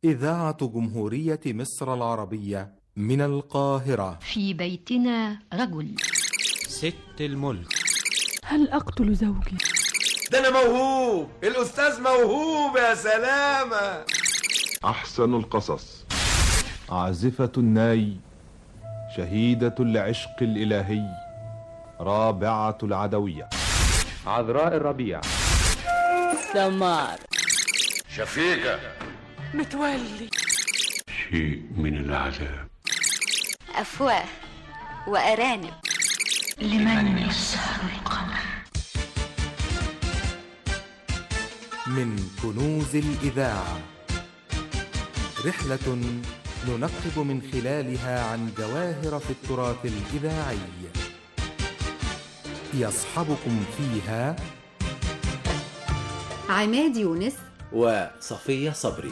إذاعة جمهورية مصر العربية من القاهرة في بيتنا رجل ست الملك هل أقتل زوجي؟ ده أنا موهوب الأستاذ موهوب يا سلامة أحسن القصص عازفة الناي شهيدة العشق الإلهي رابعة العدوية عذراء الربيع سمار شفيقة متولي شيء من العذاب أفواه وأرانب لمن يسهر القمر من كنوز الإذاعة رحلة ننقب من خلالها عن جواهر في التراث الإذاعي يصحبكم فيها عماد يونس وصفية صبري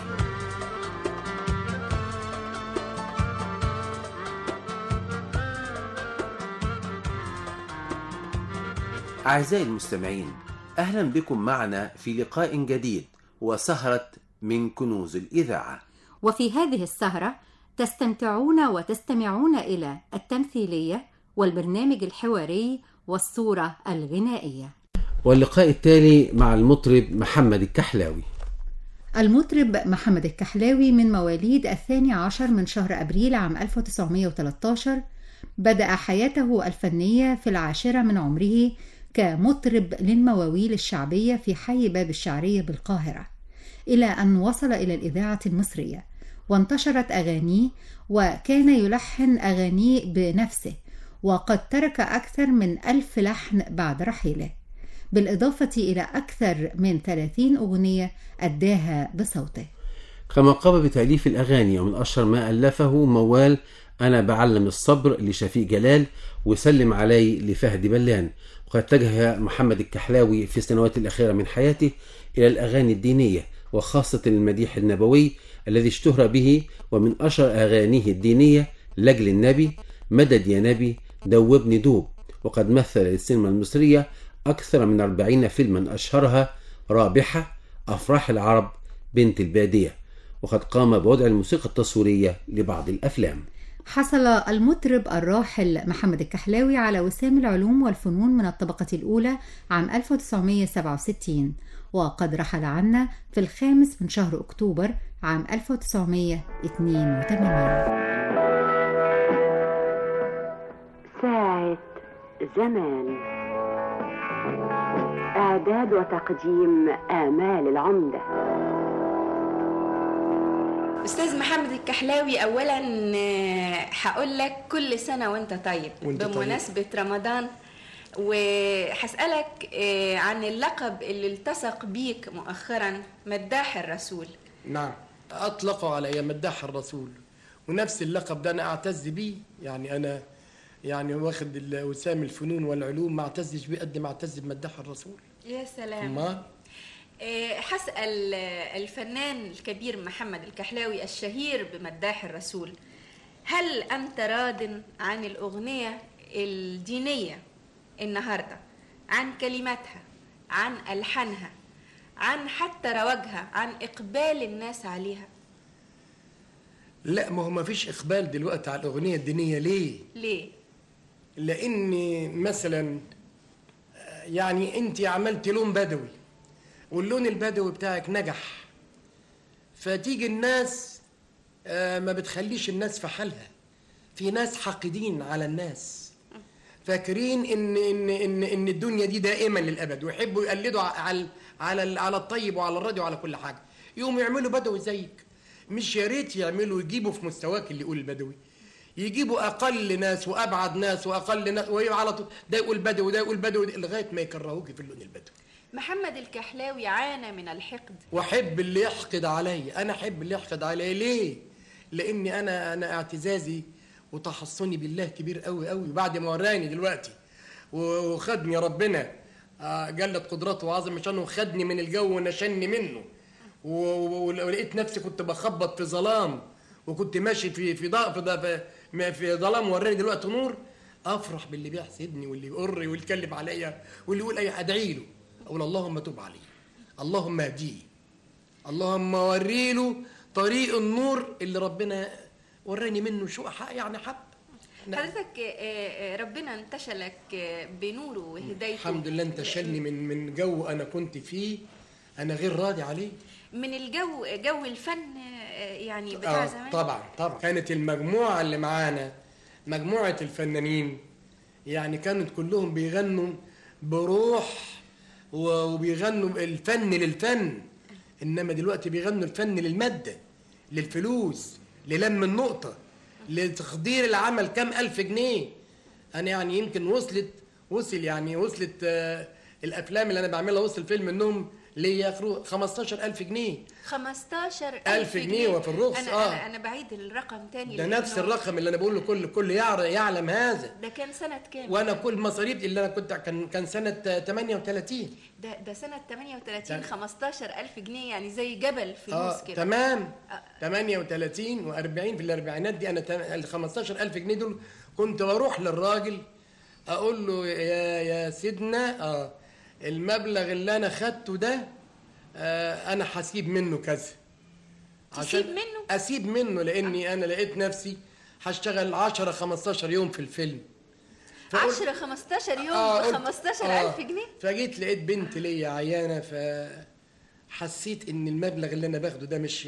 أعزائي المستمعين أهلا بكم معنا في لقاء جديد وسهرة من كنوز الإذاعة وفي هذه السهرة تستمتعون وتستمعون إلى التمثيلية والبرنامج الحواري والصورة الغنائية واللقاء التالي مع المطرب محمد الكحلاوي المطرب محمد الكحلاوي من مواليد الثاني عشر من شهر أبريل عام 1913 بدأ حياته الفنية في العاشرة من عمره كمطرب للمواويل الشعبية في حي باب الشعرية بالقاهرة إلى أن وصل إلى الإذاعة المصرية وانتشرت أغانيه وكان يلحن أغانيه بنفسه وقد ترك أكثر من ألف لحن بعد رحيله بالإضافة إلى أكثر من 30 أغنية أداها بصوته كما قام بتأليف الأغاني ومن أشهر ما ألفه موال أنا بعلم الصبر لشفيق جلال وسلم علي لفهد بلان وقد اتجه محمد الكحلاوي في السنوات الأخيرة من حياته إلى الأغاني الدينية وخاصة المديح النبوي الذي اشتهر به ومن أشهر أغانيه الدينية لجل النبي مدد يا نبي دوبني دوب وقد مثل للسينما المصرية أكثر من أربعين فيلما أشهرها رابحة أفراح العرب بنت البادية وقد قام بوضع الموسيقى التصويرية لبعض الأفلام حصل المطرب الراحل محمد الكحلاوي على وسام العلوم والفنون من الطبقة الأولى عام 1967 وقد رحل عنا في الخامس من شهر أكتوبر عام 1982 ساعة زمان إعداد وتقديم آمال العمدة استاذ محمد الكحلاوي اولا هقول لك كل سنه وانت طيب وانت بمناسبه طيب. رمضان وهسالك عن اللقب اللي التصق بيك مؤخرا مداح الرسول نعم اطلقوا علي مداح الرسول ونفس اللقب ده انا اعتز بيه يعني انا يعني واخد وسام الفنون والعلوم ما اعتزش بيه قد ما اعتز بمداح الرسول يا سلام ما هسأل الفنان الكبير محمد الكحلاوي الشهير بمداح الرسول هل أنت راض عن الأغنية الدينية النهاردة عن كلماتها عن ألحانها عن حتى رواجها عن إقبال الناس عليها لا ما هو ما فيش إقبال دلوقتي على الأغنية الدينية ليه؟ ليه؟ لأن مثلا يعني أنت عملت لون بدوي واللون البدوي بتاعك نجح فتيجي الناس ما بتخليش الناس في حالها في ناس حاقدين على الناس فاكرين ان ان ان ان الدنيا دي دائما للابد ويحبوا يقلدوا على على على الطيب وعلى الراديو وعلى كل حاجه يقوموا يعملوا بدوي زيك مش يا ريت يعملوا يجيبوا في مستواك اللي يقول البدوي يجيبوا اقل ناس وابعد ناس واقل ناس وهي على طول ده يقول بدوي ده يقول بدوي لغايه ما يكرهوك في اللون البدوي محمد الكحلاوي عانى من الحقد واحب اللي يحقد علي انا احب اللي يحقد علي ليه لاني انا انا اعتزازي وتحصني بالله كبير قوي قوي وبعد ما وراني دلوقتي وخدني ربنا جلت قدرته وعظم شانه وخدني من الجو ونشني منه ولقيت نفسي كنت بخبط في ظلام وكنت ماشي في في في, في ظلام وراني دلوقتي نور افرح باللي بيحسدني واللي يقر ويتكلم عليا واللي يقول اي ادعي له اقول اللهم تب عليه اللهم اهديه اللهم وري له طريق النور اللي ربنا وراني منه شو ح- يعني حب حضرتك آه، آه، ربنا انتشلك آه، بنوره وهدايته الحمد لله انت شالني من من جو انا كنت فيه انا غير راضي عليه من الجو جو الفن آه، يعني بتاع آه زمان طبعا طبعا كانت المجموعه اللي معانا مجموعه الفنانين يعني كانت كلهم بيغنوا بروح و- وبيغنوا الفن للفن انما دلوقتي بيغنوا الفن للماده للفلوس للم النقطه لتقدير العمل كام الف جنيه انا يعني يمكن وصلت وصل يعني وصلت آه الافلام اللي انا بعملها وصل فيلم منهم ليا ياخدوا 15000 جنيه 15000 ألف جنيه وفي الرخص، أنا آه. أنا, أنا بعيد الرقم تاني ده لأنه- نفس الرقم اللي انا بقوله كل كل يعر- يعلم هذا ده كان سنة كام؟ وانا كل مصاريف اللي انا كنت كان كان سنه آه، 38 ده ده سنة 38 15000 جنيه يعني زي جبل فلوس اه كده تمام 38 و40 في الاربعينات دي انا تم- ال 15000 جنيه دول كنت بروح للراجل اقول له يا يا سيدنا اه المبلغ اللي انا خدته ده آه انا هسيب منه كذا تسيب منه؟ اسيب منه لاني انا لقيت نفسي هشتغل 10 15 يوم في الفيلم فقلت- 10 15 يوم آه، ب قلت- 15000 آه. جنيه فجيت لقيت بنت ليا عيانه فحسيت ان المبلغ اللي انا باخده ده مش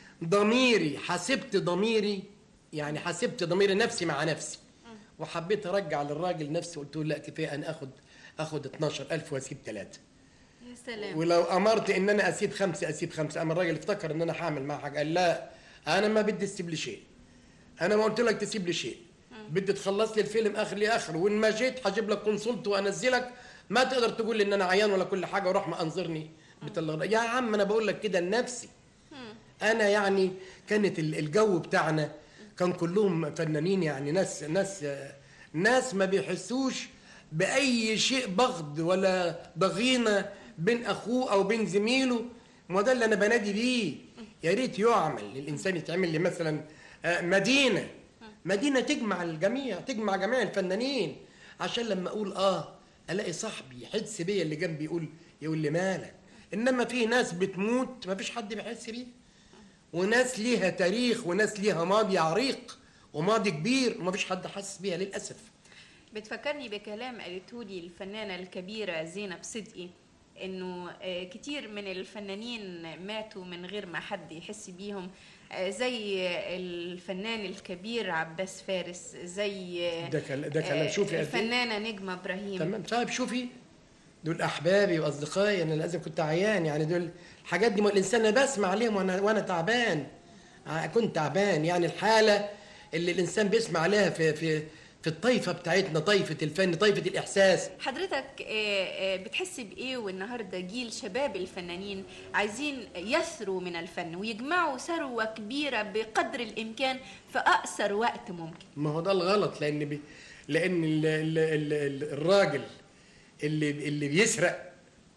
ضميري حسبت ضميري يعني حسبت ضميري نفسي مع نفسي وحبيت ارجع للراجل نفسي قلت له لا كفايه انا اخد اخد 12000 واسيب ثلاثه يا سلام ولو امرت ان انا اسيب خمسه اسيب خمسه اما الراجل افتكر ان انا هعمل معاه حاجه قال لا انا ما بدي تسيب لي شيء انا ما قلت لك تسيب لي شيء بدي تخلص لي الفيلم اخر لي اخر وان ما جيت هجيب لك كونسولت وانزلك ما تقدر تقول لي ان انا عيان ولا كل حاجه وروح ما انظرني بتل... يا عم انا بقول لك كده لنفسي انا يعني كانت ال- الجو بتاعنا كان كلهم فنانين يعني ناس ناس ناس ما بيحسوش باي شيء بغض ولا ضغينه بين اخوه او بين زميله ما ده اللي انا بنادي بيه يا ريت يعمل الانسان يتعمل لي مثلا آه، مدينه مدينه تجمع الجميع تجمع جميع الفنانين عشان لما اقول اه الاقي صاحبي يحس بيا اللي جنبي يقول يقول لي مالك انما في ناس بتموت ما فيش حد بيحس بيها وناس ليها تاريخ وناس ليها ماضي عريق وماضي كبير وما فيش حد حاسس بيها للاسف بتفكرني بكلام قالته لي الفنانة الكبيرة زينب صدقي انه آه، كتير من الفنانين ماتوا من غير ما حد يحس بيهم آه، زي الفنان الكبير عباس فارس زي آه، ده كلام- ده كلام. آه، شوفي قد إيه. الفنانة نجمة ابراهيم تمام طيب شوفي دول احبابي واصدقائي انا لازم كنت عيان يعني دول الحاجات دي ما الانسان انا بسمع عليهم وانا وانا تعبان ع- كنت تعبان يعني الحاله اللي الانسان بيسمع عليها في في في الطائفه بتاعتنا طائفه الفن طائفه الاحساس حضرتك آه، آه، بتحس بايه والنهارده جيل شباب الفنانين عايزين يثروا من الفن ويجمعوا ثروه كبيره بقدر الامكان في اقصر وقت ممكن ما هو ده الغلط لان بي لان ال ال ال ال الراجل اللي اللي بيسرق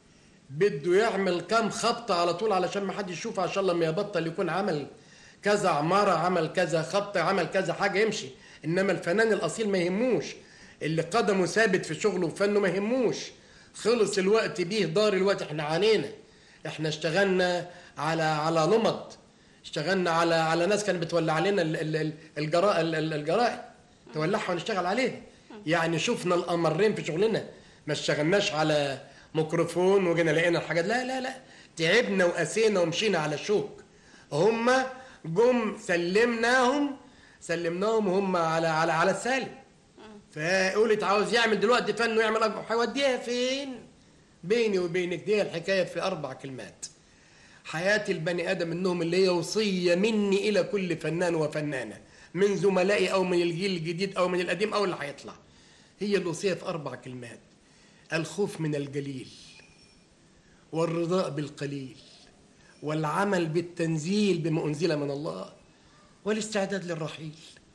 بده يعمل كام خبطه على طول علشان ما حد يشوفه عشان لما يبطل يكون عمل كذا عماره عمل كذا خبطه عمل كذا حاجه يمشي انما الفنان الاصيل ما يهموش اللي قدمه ثابت في شغله وفنه ما يهموش خلص الوقت بيه دار الوقت احنا عانينا احنا اشتغلنا على على لمض اشتغلنا على على ناس كانت بتولع علينا ال- ال- ال- الجراء ال- ال- الجرائد تولعها ونشتغل عليها يعني شفنا الامرين في شغلنا ما اشتغلناش على ميكروفون وجينا لقينا الحاجات لا لا لا تعبنا وقسينا ومشينا على الشوك هم جم سلمناهم سلمناهم هم على على على السالم فقلت عاوز يعمل دلوقتي فن ويعمل أب- هيوديها فين بيني وبينك دي الحكايه في اربع كلمات حياة البني آدم إنهم اللي هي وصية مني إلى كل فنان وفنانة من زملائي أو من الجيل الجديد أو من القديم أو اللي هيطلع هي الوصية في أربع كلمات الخوف من الجليل والرضاء بالقليل والعمل بالتنزيل بما أنزل من الله والاستعداد للرحيل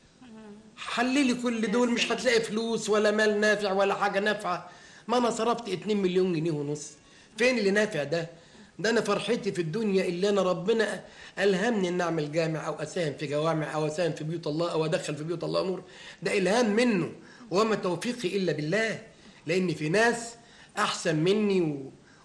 حللي كل دول مش هتلاقي فلوس ولا مال نافع ولا حاجة نافعة ما أنا صرفت 2 مليون جنيه ونص فين اللي نافع ده ده أنا فرحتي في الدنيا اللي أنا ربنا ألهمني إن أعمل جامع أو أساهم في جوامع أو أساهم في بيوت الله أو أدخل في بيوت الله نور ده إلهام منه وما توفيقي إلا بالله لأن في ناس أحسن مني و...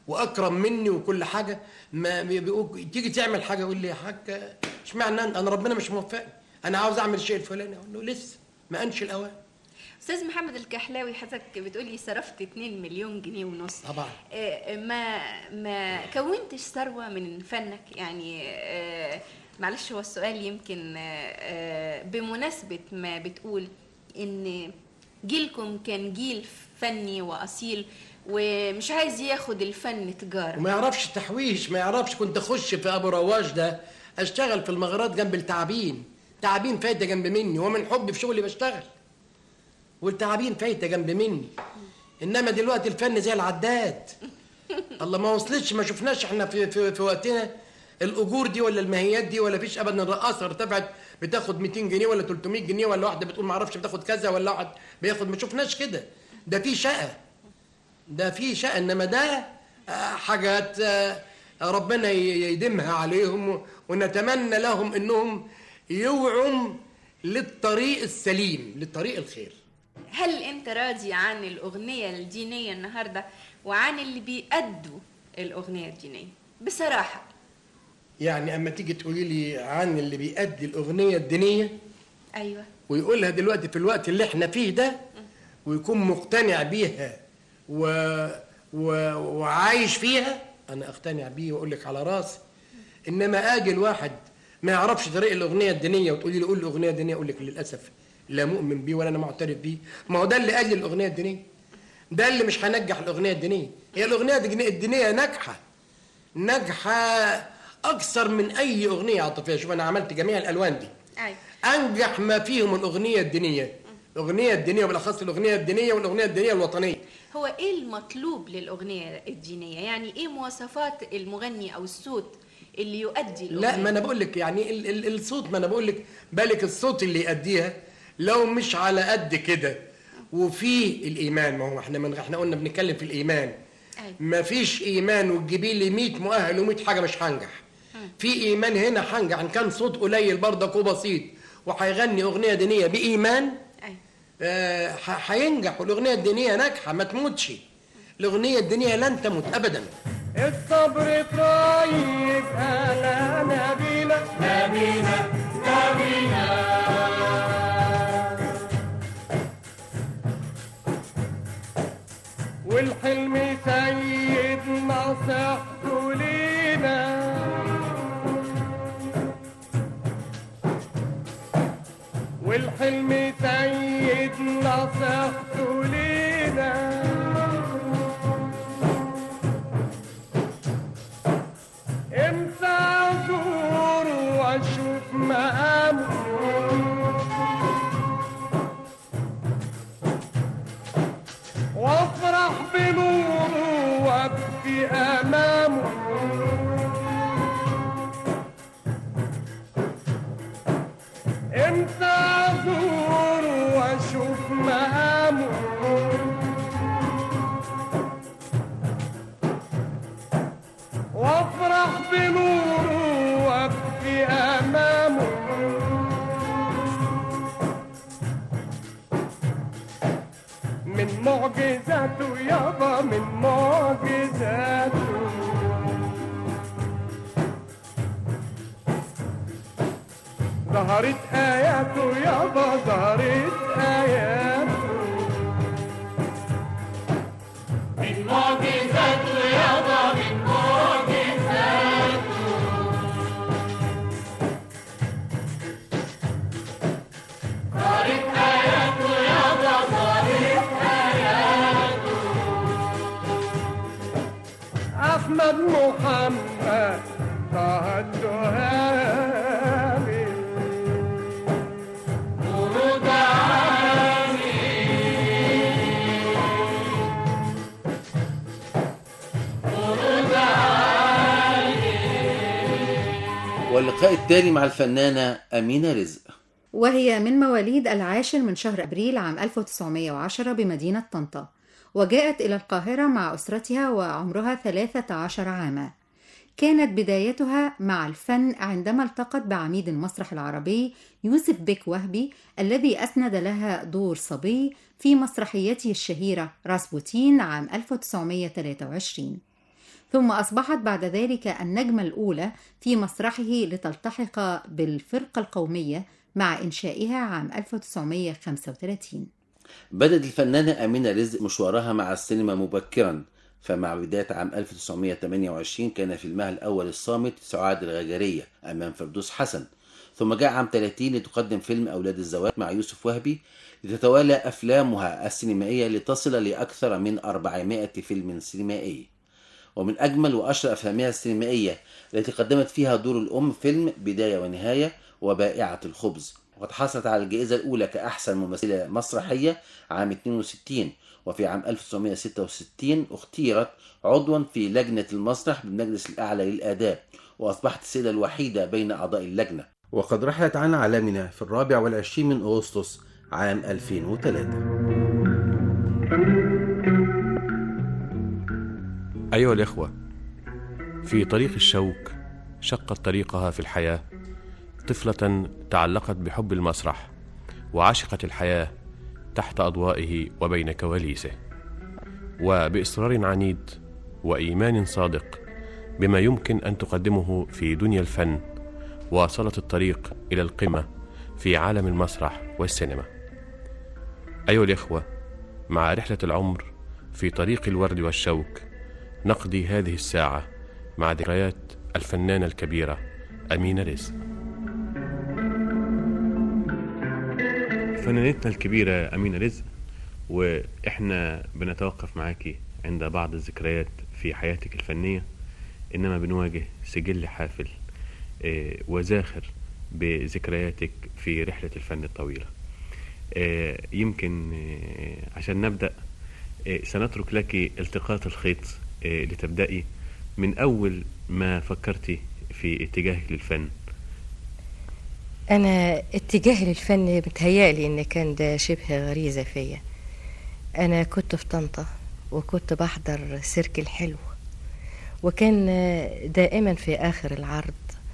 واكرم مني وكل حاجه ما بيقول تيجي تعمل حاجه يقول لي يا حاج اشمعنى انا أنا ربنا مش موفقني انا عاوز اعمل الشيء الفلاني اقول له لسه ما انش الاوان استاذ محمد الكحلاوي حضرتك بتقولي صرفت 2 مليون جنيه ونص طبعا آه، ما ما كونتش ثروه من فنك يعني آه، معلش هو السؤال يمكن آه، آه، بمناسبه ما بتقول ان جيلكم كان جيل فني واصيل ومش عايز ياخد الفن تجاره وما يعرفش تحويش ما يعرفش كنت اخش في ابو رواش ده اشتغل في المغارات جنب التعابين تعابين فايته جنب مني ومن حبي في شغلي بشتغل والتعابين فايته جنب مني انما دلوقتي الفن زي العداد الله ما وصلتش ما شفناش احنا في في, في وقتنا الاجور دي ولا الماهيات دي ولا فيش ابدا الرقاصه ارتفعت بتاخد 200 جنيه ولا 300 جنيه ولا واحده بتقول ما اعرفش بتاخد كذا ولا واحد بياخد ما شفناش كده ده في شقه ده في شقه انما ده آه، حاجات آه، ربنا ي- يديمها عليهم و- ونتمنى لهم انهم يوعوا للطريق السليم للطريق الخير هل انت راضي عن الاغنيه الدينيه النهارده وعن اللي بيأدوا الاغنيه الدينيه بصراحه يعني اما تيجي تقولي لي عن اللي بيأدي الاغنيه الدينيه ايوه ويقولها دلوقتي في الوقت اللي احنا فيه ده ويكون مقتنع بيها و... و... وعايش فيها انا اقتنع بيه واقول لك على راسي انما اجي الواحد ما يعرفش طريق الاغنيه الدينيه وتقولي لي قول لي اغنيه دينيه اقول لك للاسف لا مؤمن بيه ولا انا معترف بيه ما هو ده اللي قال لي الاغنيه الدينيه ده اللي مش هنجح الاغنيه الدينيه هي الاغنيه الدينيه الدينية ناجحه ناجحه اكثر من اي اغنيه عاطفيه شوف انا عملت جميع الالوان دي ايوه انجح ما فيهم الاغنيه الدينيه الاغنيه الدينيه وبالاخص الاغنيه الدينيه والاغنيه الدينيه الوطنيه هو ايه المطلوب للاغنيه الدينيه يعني ايه مواصفات المغني او الصوت اللي يؤدي الاغنيه لا ما انا بقول لك يعني ال ال الصوت ما انا بقول لك بالك الصوت اللي يأديها لو مش على قد كده وفي الايمان ما هو احنا من احنا قلنا بنتكلم في الايمان أيوة. ما فيش ايمان وتجيبي لي 100 مؤهل و100 حاجه مش هنجح في ايمان هنا هنجح ان كان صوت قليل برضك وبسيط وهيغني اغنيه دينيه بايمان أيوة. آه، ح- هينجح والاغنيه الدينيه ناجحه ما تموتش الاغنيه الدينيه لن تموت ابدا الصبر طيب على نبينا نبينا نبينا والحلم سيد نصيحته لينا والحلم سيد نصيحته لينا امتى ازور واشوف مقامه وافرح بنوره وابكي امامه امتى ازور واشوف مقامه وافرح بنوره وابكي امامه من معجزاته يابا من معجزاته ظهرت اياته يابا ظهرت اياته من معجزاته يابا من معجزاته ظهرت آياته يابا ظهرت آياته أحمد محمد طه الدهامي ورود عامي ورود عامي واللقاء التالي مع الفنانة أمينة رزق وهي من مواليد العاشر من شهر أبريل عام 1910 بمدينة طنطا وجاءت إلى القاهرة مع أسرتها وعمرها 13 عاما كانت بدايتها مع الفن عندما التقت بعميد المسرح العربي يوسف بيك وهبي الذي أسند لها دور صبي في مسرحيته الشهيرة راسبوتين عام 1923 ثم أصبحت بعد ذلك النجمة الأولى في مسرحه لتلتحق بالفرقة القومية مع إنشائها عام 1935 بدأت الفنانة أمينة رزق مشوارها مع السينما مبكرا فمع بداية عام 1928 كان فيلمها الأول الصامت سعاد الغجرية أمام فردوس حسن ثم جاء عام 30 لتقدم فيلم أولاد الزواج مع يوسف وهبي لتتوالى أفلامها السينمائية لتصل لأكثر من 400 فيلم سينمائي ومن أجمل وأشهر أفلامها السينمائية التي قدمت فيها دور الأم فيلم بداية ونهاية وبائعة الخبز وقد حصلت على الجائزة الأولى كأحسن ممثلة مسرحية عام 62 وفي عام 1966 اختيرت عضوا في لجنة المسرح بالمجلس الأعلى للآداب وأصبحت السيدة الوحيدة بين أعضاء اللجنة وقد رحلت عن عالمنا في الرابع والعشرين من أغسطس عام 2003 أيها الإخوة في طريق الشوك شقت طريقها في الحياة طفلة تعلقت بحب المسرح وعشقت الحياة تحت أضوائه وبين كواليسه وبإصرار عنيد وإيمان صادق بما يمكن أن تقدمه في دنيا الفن واصلت الطريق إلى القمة في عالم المسرح والسينما أيها الإخوة مع رحلة العمر في طريق الورد والشوك نقضي هذه الساعة مع ذكريات الفنانة الكبيرة أمينة رزق فنانتنا الكبيرة أمينة رزق وإحنا بنتوقف معاكي عند بعض الذكريات في حياتك الفنية إنما بنواجه سجل حافل آه، وزاخر بذكرياتك في رحلة الفن الطويلة آه، يمكن آه، عشان نبدأ سنترك لك التقاط الخيط لتبدأي من أول ما فكرتي في اتجاهك للفن أنا اتجاهي للفن متهيألي إن كان ده شبه غريزة فيا أنا كنت في طنطا وكنت بحضر سيرك الحلو وكان دائما في آخر العرض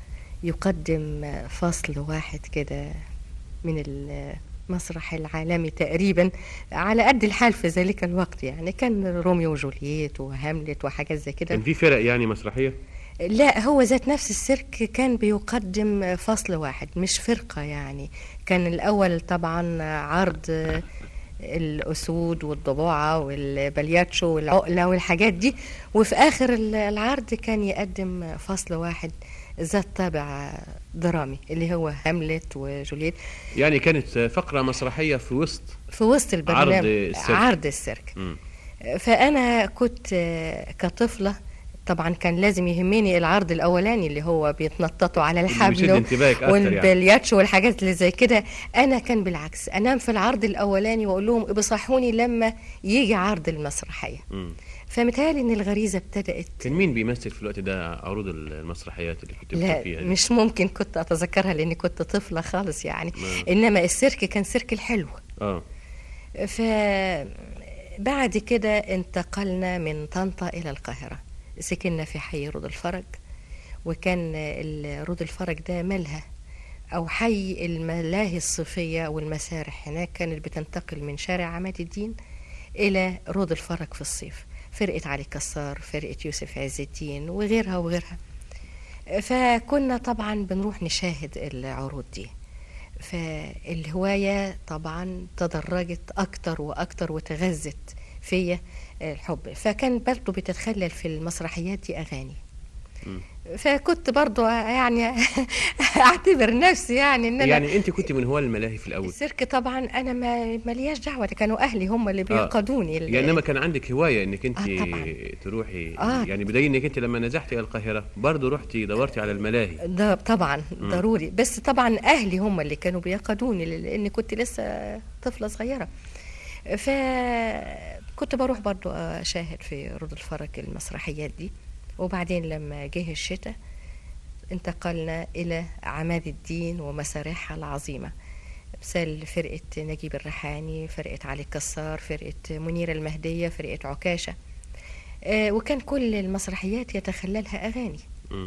يقدم فصل واحد كده من المسرح العالمي تقريبا على قد الحال في ذلك الوقت يعني كان روميو وجولييت وهاملت وحاجات زي كده كان في فرق يعني مسرحية؟ لا هو ذات نفس السيرك كان بيقدم فصل واحد مش فرقة يعني كان الأول طبعا عرض الأسود والضبوعة والبلياتشو والعقلة والحاجات دي وفي آخر العرض كان يقدم فصل واحد ذات طابع درامي اللي هو هاملت وجولييت يعني كانت فقرة مسرحية في وسط في وسط البرنامج عرض السيرك, عرض السيرك. م. فأنا كنت كطفلة طبعا كان لازم يهمني العرض الاولاني اللي هو بيتنططوا على الحبل والبلياتشو يعني. والحاجات اللي زي كده انا كان بالعكس انام في العرض الاولاني واقول لهم بصحوني لما يجي عرض المسرحيه فمتهيألي ان الغريزه ابتدات كان مين بيمثل في الوقت ده عروض المسرحيات اللي كنت لا فيها دي؟ مش ممكن كنت اتذكرها لاني كنت طفله خالص يعني ما. انما السيرك كان سيرك الحلو اه ف بعد كده انتقلنا من طنطا الى القاهره سكننا في حي رود الفرج وكان رود الفرج ده ملهى أو حي الملاهي الصيفية والمسارح هناك كانت بتنتقل من شارع عماد الدين إلى رود الفرج في الصيف فرقة علي كسار فرقة يوسف عز الدين وغيرها وغيرها فكنا طبعا بنروح نشاهد العروض دي فالهواية طبعا تدرجت أكتر وأكتر وتغذت فيا الحب فكان برضه بتتخلل في المسرحيات دي اغاني م. فكنت برضه يعني اعتبر نفسي يعني ان يعني انت كنت من هواة الملاهي في الاول السيرك طبعا انا ما مالياش دعوه كانوا اهلي هم اللي بيقودوني آه. يعني انما كان عندك هوايه انك انت آه تروحي آه. يعني بدليل انك انت لما نزحتي الى القاهره برضه رحتي دورتي على الملاهي ده طبعا م. ضروري بس طبعا اهلي هم اللي كانوا بيقودوني لان كنت لسه طفله صغيره ف كنت بروح برضو أشاهد في رود الفرج المسرحيات دي وبعدين لما جه الشتاء انتقلنا إلى عماد الدين ومسارحها العظيمة مثال فرقة نجيب الريحاني فرقة علي كسار فرقة منيرة المهدية فرقة عكاشة وكان كل المسرحيات يتخللها أغاني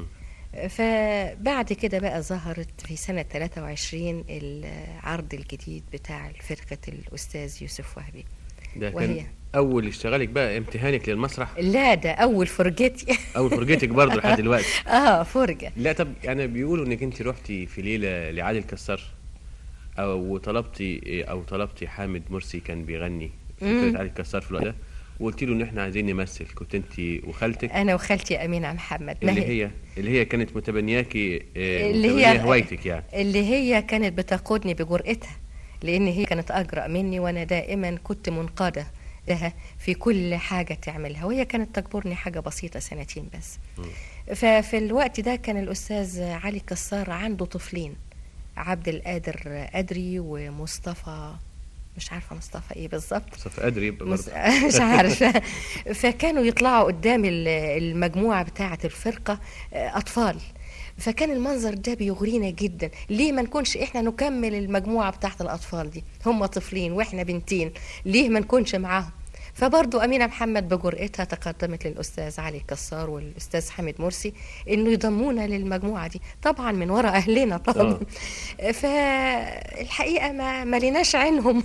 فبعد كده بقى ظهرت في سنة 23 العرض الجديد بتاع فرقة الأستاذ يوسف وهبي ده وهي كان اول اشتغالك بقى امتهانك للمسرح لا ده اول فرجتي اول فرجتك برضه لحد دلوقتي اه فرجه لا طب يعني بيقولوا انك انت رحتي في ليله لعلي الكسار او طلبتي او طلبتي حامد مرسي كان بيغني في مم. فرقه علي الكسار في الوقت ده وقلت له ان احنا عايزين نمثل كنت انت وخالتك انا وخالتي امينه محمد ما اللي هي اللي هي كانت متبنياكي آه، اللي متبنية هي هوايتك يعني اللي هي كانت بتقودني بجرأتها لان هي كانت اجرأ مني وانا دائما كنت منقاده لها في كل حاجه تعملها وهي كانت تجبرني حاجه بسيطه سنتين بس ففي الوقت ده كان الاستاذ علي كسار عنده طفلين عبد القادر أدري ومصطفى مش عارفه مصطفى ايه بالظبط مصطفى أدري يبقى مس... برضه. مش عارفه فكانوا يطلعوا قدام ال- المجموعه بتاعه الفرقه آه، اطفال فكان المنظر ده بيغرينا جدا ليه ما نكونش احنا نكمل المجموعه بتاعه الاطفال دي هم طفلين واحنا بنتين ليه ما نكونش معاهم فبرضو أمينة محمد بجرأتها تقدمت للأستاذ علي كسار والأستاذ حامد مرسي إنه يضمونا للمجموعة دي طبعا من وراء أهلنا طبعا فالحقيقة ما مليناش عينهم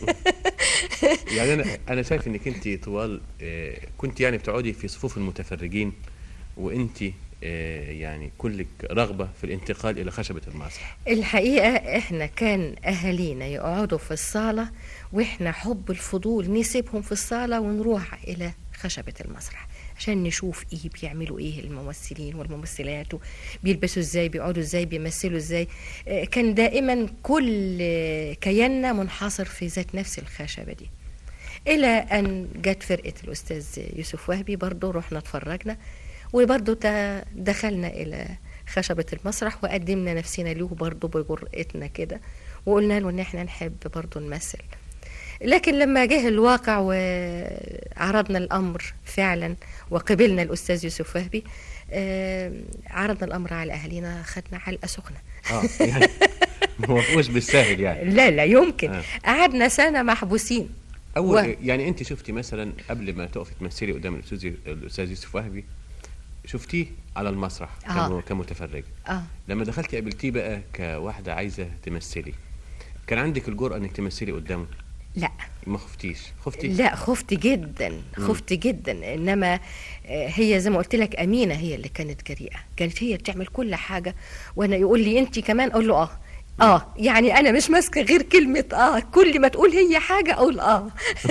يعني انا انا شايف انك انت طوال آه، كنت يعني بتقعدي في صفوف المتفرجين وانت آه، يعني كلك رغبه في الانتقال الى خشبه المسرح الحقيقة احنا كان اهالينا يقعدوا في الصالة واحنا حب الفضول نسيبهم في الصالة ونروح الى خشبة المسرح عشان نشوف ايه بيعملوا ايه الممثلين والممثلات بيلبسوا ازاي بيقعدوا ازاي بيمثلوا ازاي آه، كان دائما كل آه، كياننا منحصر في ذات نفس الخشبة دي الى ان جت فرقة الاستاذ يوسف وهبي برضه رحنا اتفرجنا وبرضه تا- دخلنا الى خشبة المسرح وقدمنا نفسنا له برضه بجرأتنا كده وقلنا له ان احنا نحب برضه نمثل لكن لما جه الواقع وعرضنا الامر فعلا وقبلنا الاستاذ يوسف وهبي آه، عرضنا الامر على اهالينا خدنا علقه سخنه اه يعني ما وافقوش بالساهل يعني لا لا يمكن آه. قعدنا سنه محبوسين اول و- يعني انت شفتي مثلا قبل ما تقفي تمثلي قدام الاستاذ الاستاذ يوسف وهبي شفتيه على المسرح آه. كم- كمتفرج اه لما دخلتي قابلتيه بقى كواحده عايزه تمثلي كان عندك الجرأة انك تمثلي قدامه لا ما خفتيش خفتي لا خفت جدا مم. خفت جدا انما آه، هي زي ما قلت لك امينه هي اللي كانت جريئه كانت هي بتعمل كل حاجه وانا يقول لي انت كمان اقول له اه اه يعني انا مش ماسكه غير كلمه اه كل ما تقول هي حاجه اقول اه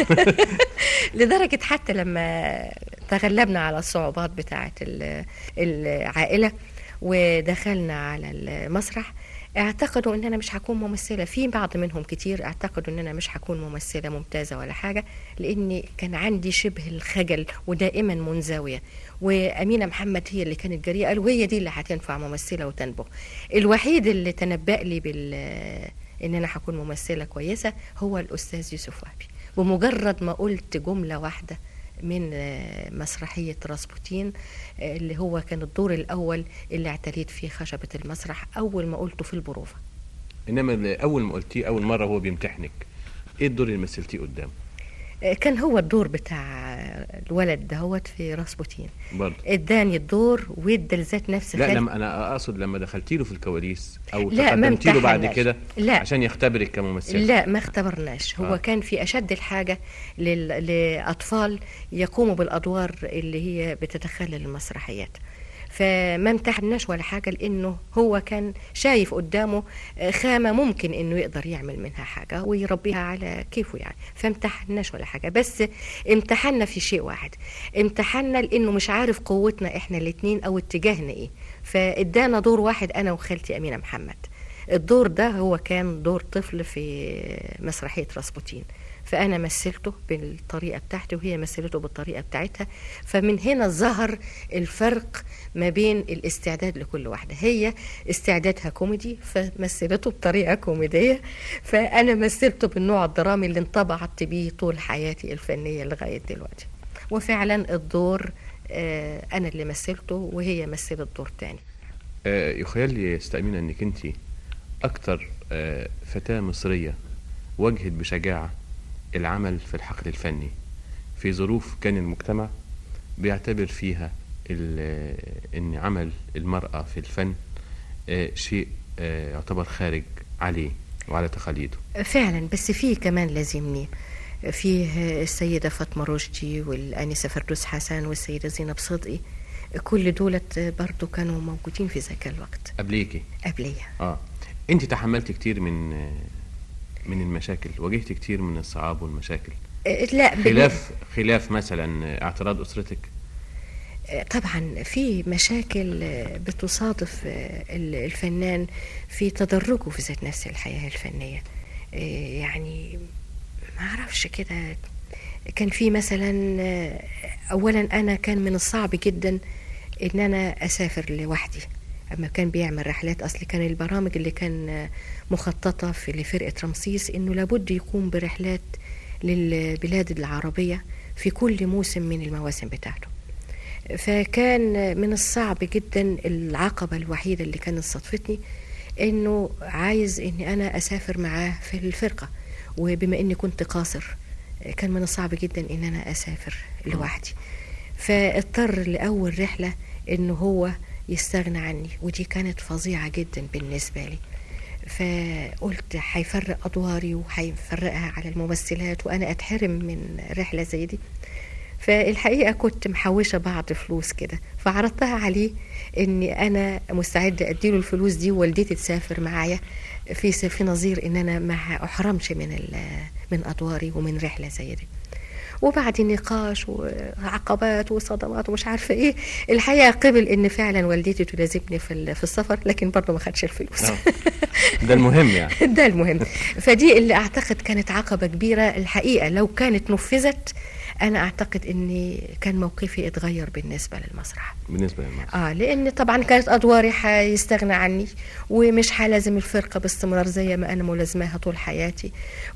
لدرجه حتى لما تغلبنا على الصعوبات بتاعه ال- العائله ودخلنا على المسرح اعتقدوا ان انا مش هكون ممثله في بعض منهم كتير اعتقدوا ان انا مش هكون ممثله ممتازه ولا حاجه لاني كان عندي شبه الخجل ودائما منزويه وامينه محمد هي اللي كانت جريئه قالوا هي دي اللي هتنفع ممثله وتنبغ الوحيد اللي تنبأ لي بال ان انا هكون ممثله كويسه هو الاستاذ يوسف وهبي بمجرد ما قلت جمله واحده من آه، مسرحية راسبوتين آه، اللي هو كان الدور الأول اللي اعتليت فيه خشبة المسرح أول ما قلته في البروفة انما اللي اول ما قلتيه اول مره هو بيمتحنك ايه الدور اللي مثلتيه قدامه آه، كان هو الدور بتاع الولد دهوت في راسبوتين برضه اداني الدور وادى لذات نفس لا الخالق. لما انا اقصد لما دخلتي له في الكواليس او لا، ما تقدمتي له بعد امتحناش. كده لا. عشان يختبرك كممثله لا ما اختبرناش هو آه. آه. كان في أشد الحاجة لل... لأطفال يقوموا بالأدوار اللي هي بتتخلل المسرحيات فما امتحناش ولا حاجة لأنه هو كان شايف قدامه آه، خامة ممكن إنه يقدر يعمل منها حاجة ويربيها على كيفه يعني فامتحناش ولا حاجة بس امتحنا في شيء واحد امتحنا لأنه مش عارف قوتنا إحنا الاتنين أو اتجاهنا إيه فادانا دور واحد أنا وخالتي أمينة محمد الدور ده هو كان دور طفل في مسرحية راسبوتين فأنا مثلته بالطريقة بتاعتي وهي مثلته بالطريقة بتاعتها فمن هنا ظهر الفرق ما بين الاستعداد لكل واحدة هي استعدادها كوميدي فمثلته بطريقة كوميدية فأنا مثلته بالنوع الدرامي اللي انطبعت بيه طول حياتي الفنية لغاية دلوقتي وفعلا الدور آه، أنا اللي مثلته وهي مثلت دور تاني آه، يخيل لي استأمينة انك انت اكتر آه، فتاة مصرية واجهت بشجاعة العمل في الحقل الفني في ظروف كان المجتمع بيعتبر فيها ال- ان عمل المرأة في الفن آه، شيء آه، يعتبر خارج عليه وعلى تقاليده فعلا بس في كمان لازمني فيه السيدة فاطمة رشدي والآنسة فردوس حسن والسيدة زينب صدقي كل دولت برضو كانوا موجودين في ذاك الوقت قبليكي قبلية اه انت تحملت كتير من من المشاكل واجهت كتير من الصعاب والمشاكل آه، لا بال- خلاف خلاف مثلا اعتراض اسرتك آه، طبعا في مشاكل آه، بتصادف آه، ال- الفنان في تدرجه في ذات نفس الحياة الفنية آه، يعني ما اعرفش كده كان في مثلا آه، اولا انا كان من الصعب جدا ان انا اسافر لوحدي اما كان بيعمل رحلات اصل كان البرامج اللي كان آه، مخططه في لفرقه رمسيس انه لابد يقوم برحلات للبلاد العربيه في كل موسم من المواسم بتاعته فكان من الصعب جدا العقبة الوحيدة اللي كانت صدفتني انه عايز اني انا اسافر معاه في الفرقة وبما اني كنت قاصر كان من الصعب جدا ان انا اسافر لوحدي فاضطر لاول رحلة انه هو يستغنى عني ودي كانت فظيعة جدا بالنسبة لي فقلت هيفرق ادواري وهيفرقها على الممثلات وانا اتحرم من رحلة زي دي فالحقيقه كنت محوشه بعض فلوس كده فعرضتها عليه اني انا مستعده اديله الفلوس دي ووالدتي تسافر معايا في في نظير ان انا ما احرمش من ال- من ادواري ومن رحله زي دي وبعد نقاش وعقبات وصدمات ومش عارفه ايه الحقيقه قبل ان فعلا والدتي تلازمني في ال- في السفر لكن برضه ما خدش الفلوس آه. ده المهم يعني ده المهم فدي اللي اعتقد كانت عقبه كبيره الحقيقه لو كانت نفذت انا اعتقد اني كان موقفي اتغير بالنسبه للمسرح بالنسبه للمصر اه لان طبعا كانت ادواري حيستغنى عني ومش حلازم الفرقه باستمرار زي ما انا ملازماها طول حياتي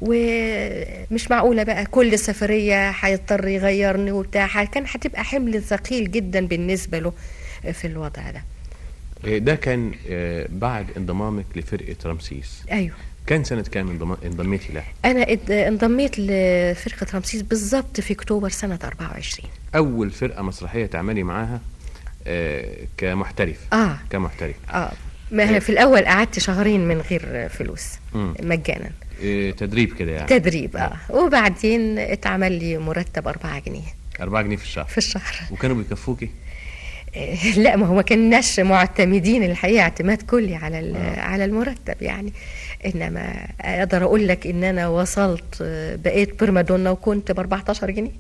ومش معقوله بقى كل سفريه هيضطر يغيرني وبتاع ح- كان هتبقى حمل ثقيل جدا بالنسبه له في الوضع ده آه، ده كان آه، بعد انضمامك لفرقه رمسيس ايوه كان سنه كام انضم- انضميتي لها انا اد- انضميت لفرقه رمسيس بالظبط في اكتوبر سنه 24 اول فرقه مسرحيه تعملي معاها آه، كمحترف اه كمحترف اه ما أنا في الاول قعدت شهرين من غير فلوس مم. مجانا آه، تدريب كده يعني تدريب اه وبعدين اتعمل لي مرتب 4 جنيه 4 جنيه في الشهر في الشهر وكانوا بيكفوكي إيه، لا ما هو ما كناش معتمدين الحقيقه اعتماد كلي على ال- على المرتب يعني انما اقدر اقول لك ان انا وصلت آه، بقيت برمادونا وكنت ب 14 جنيه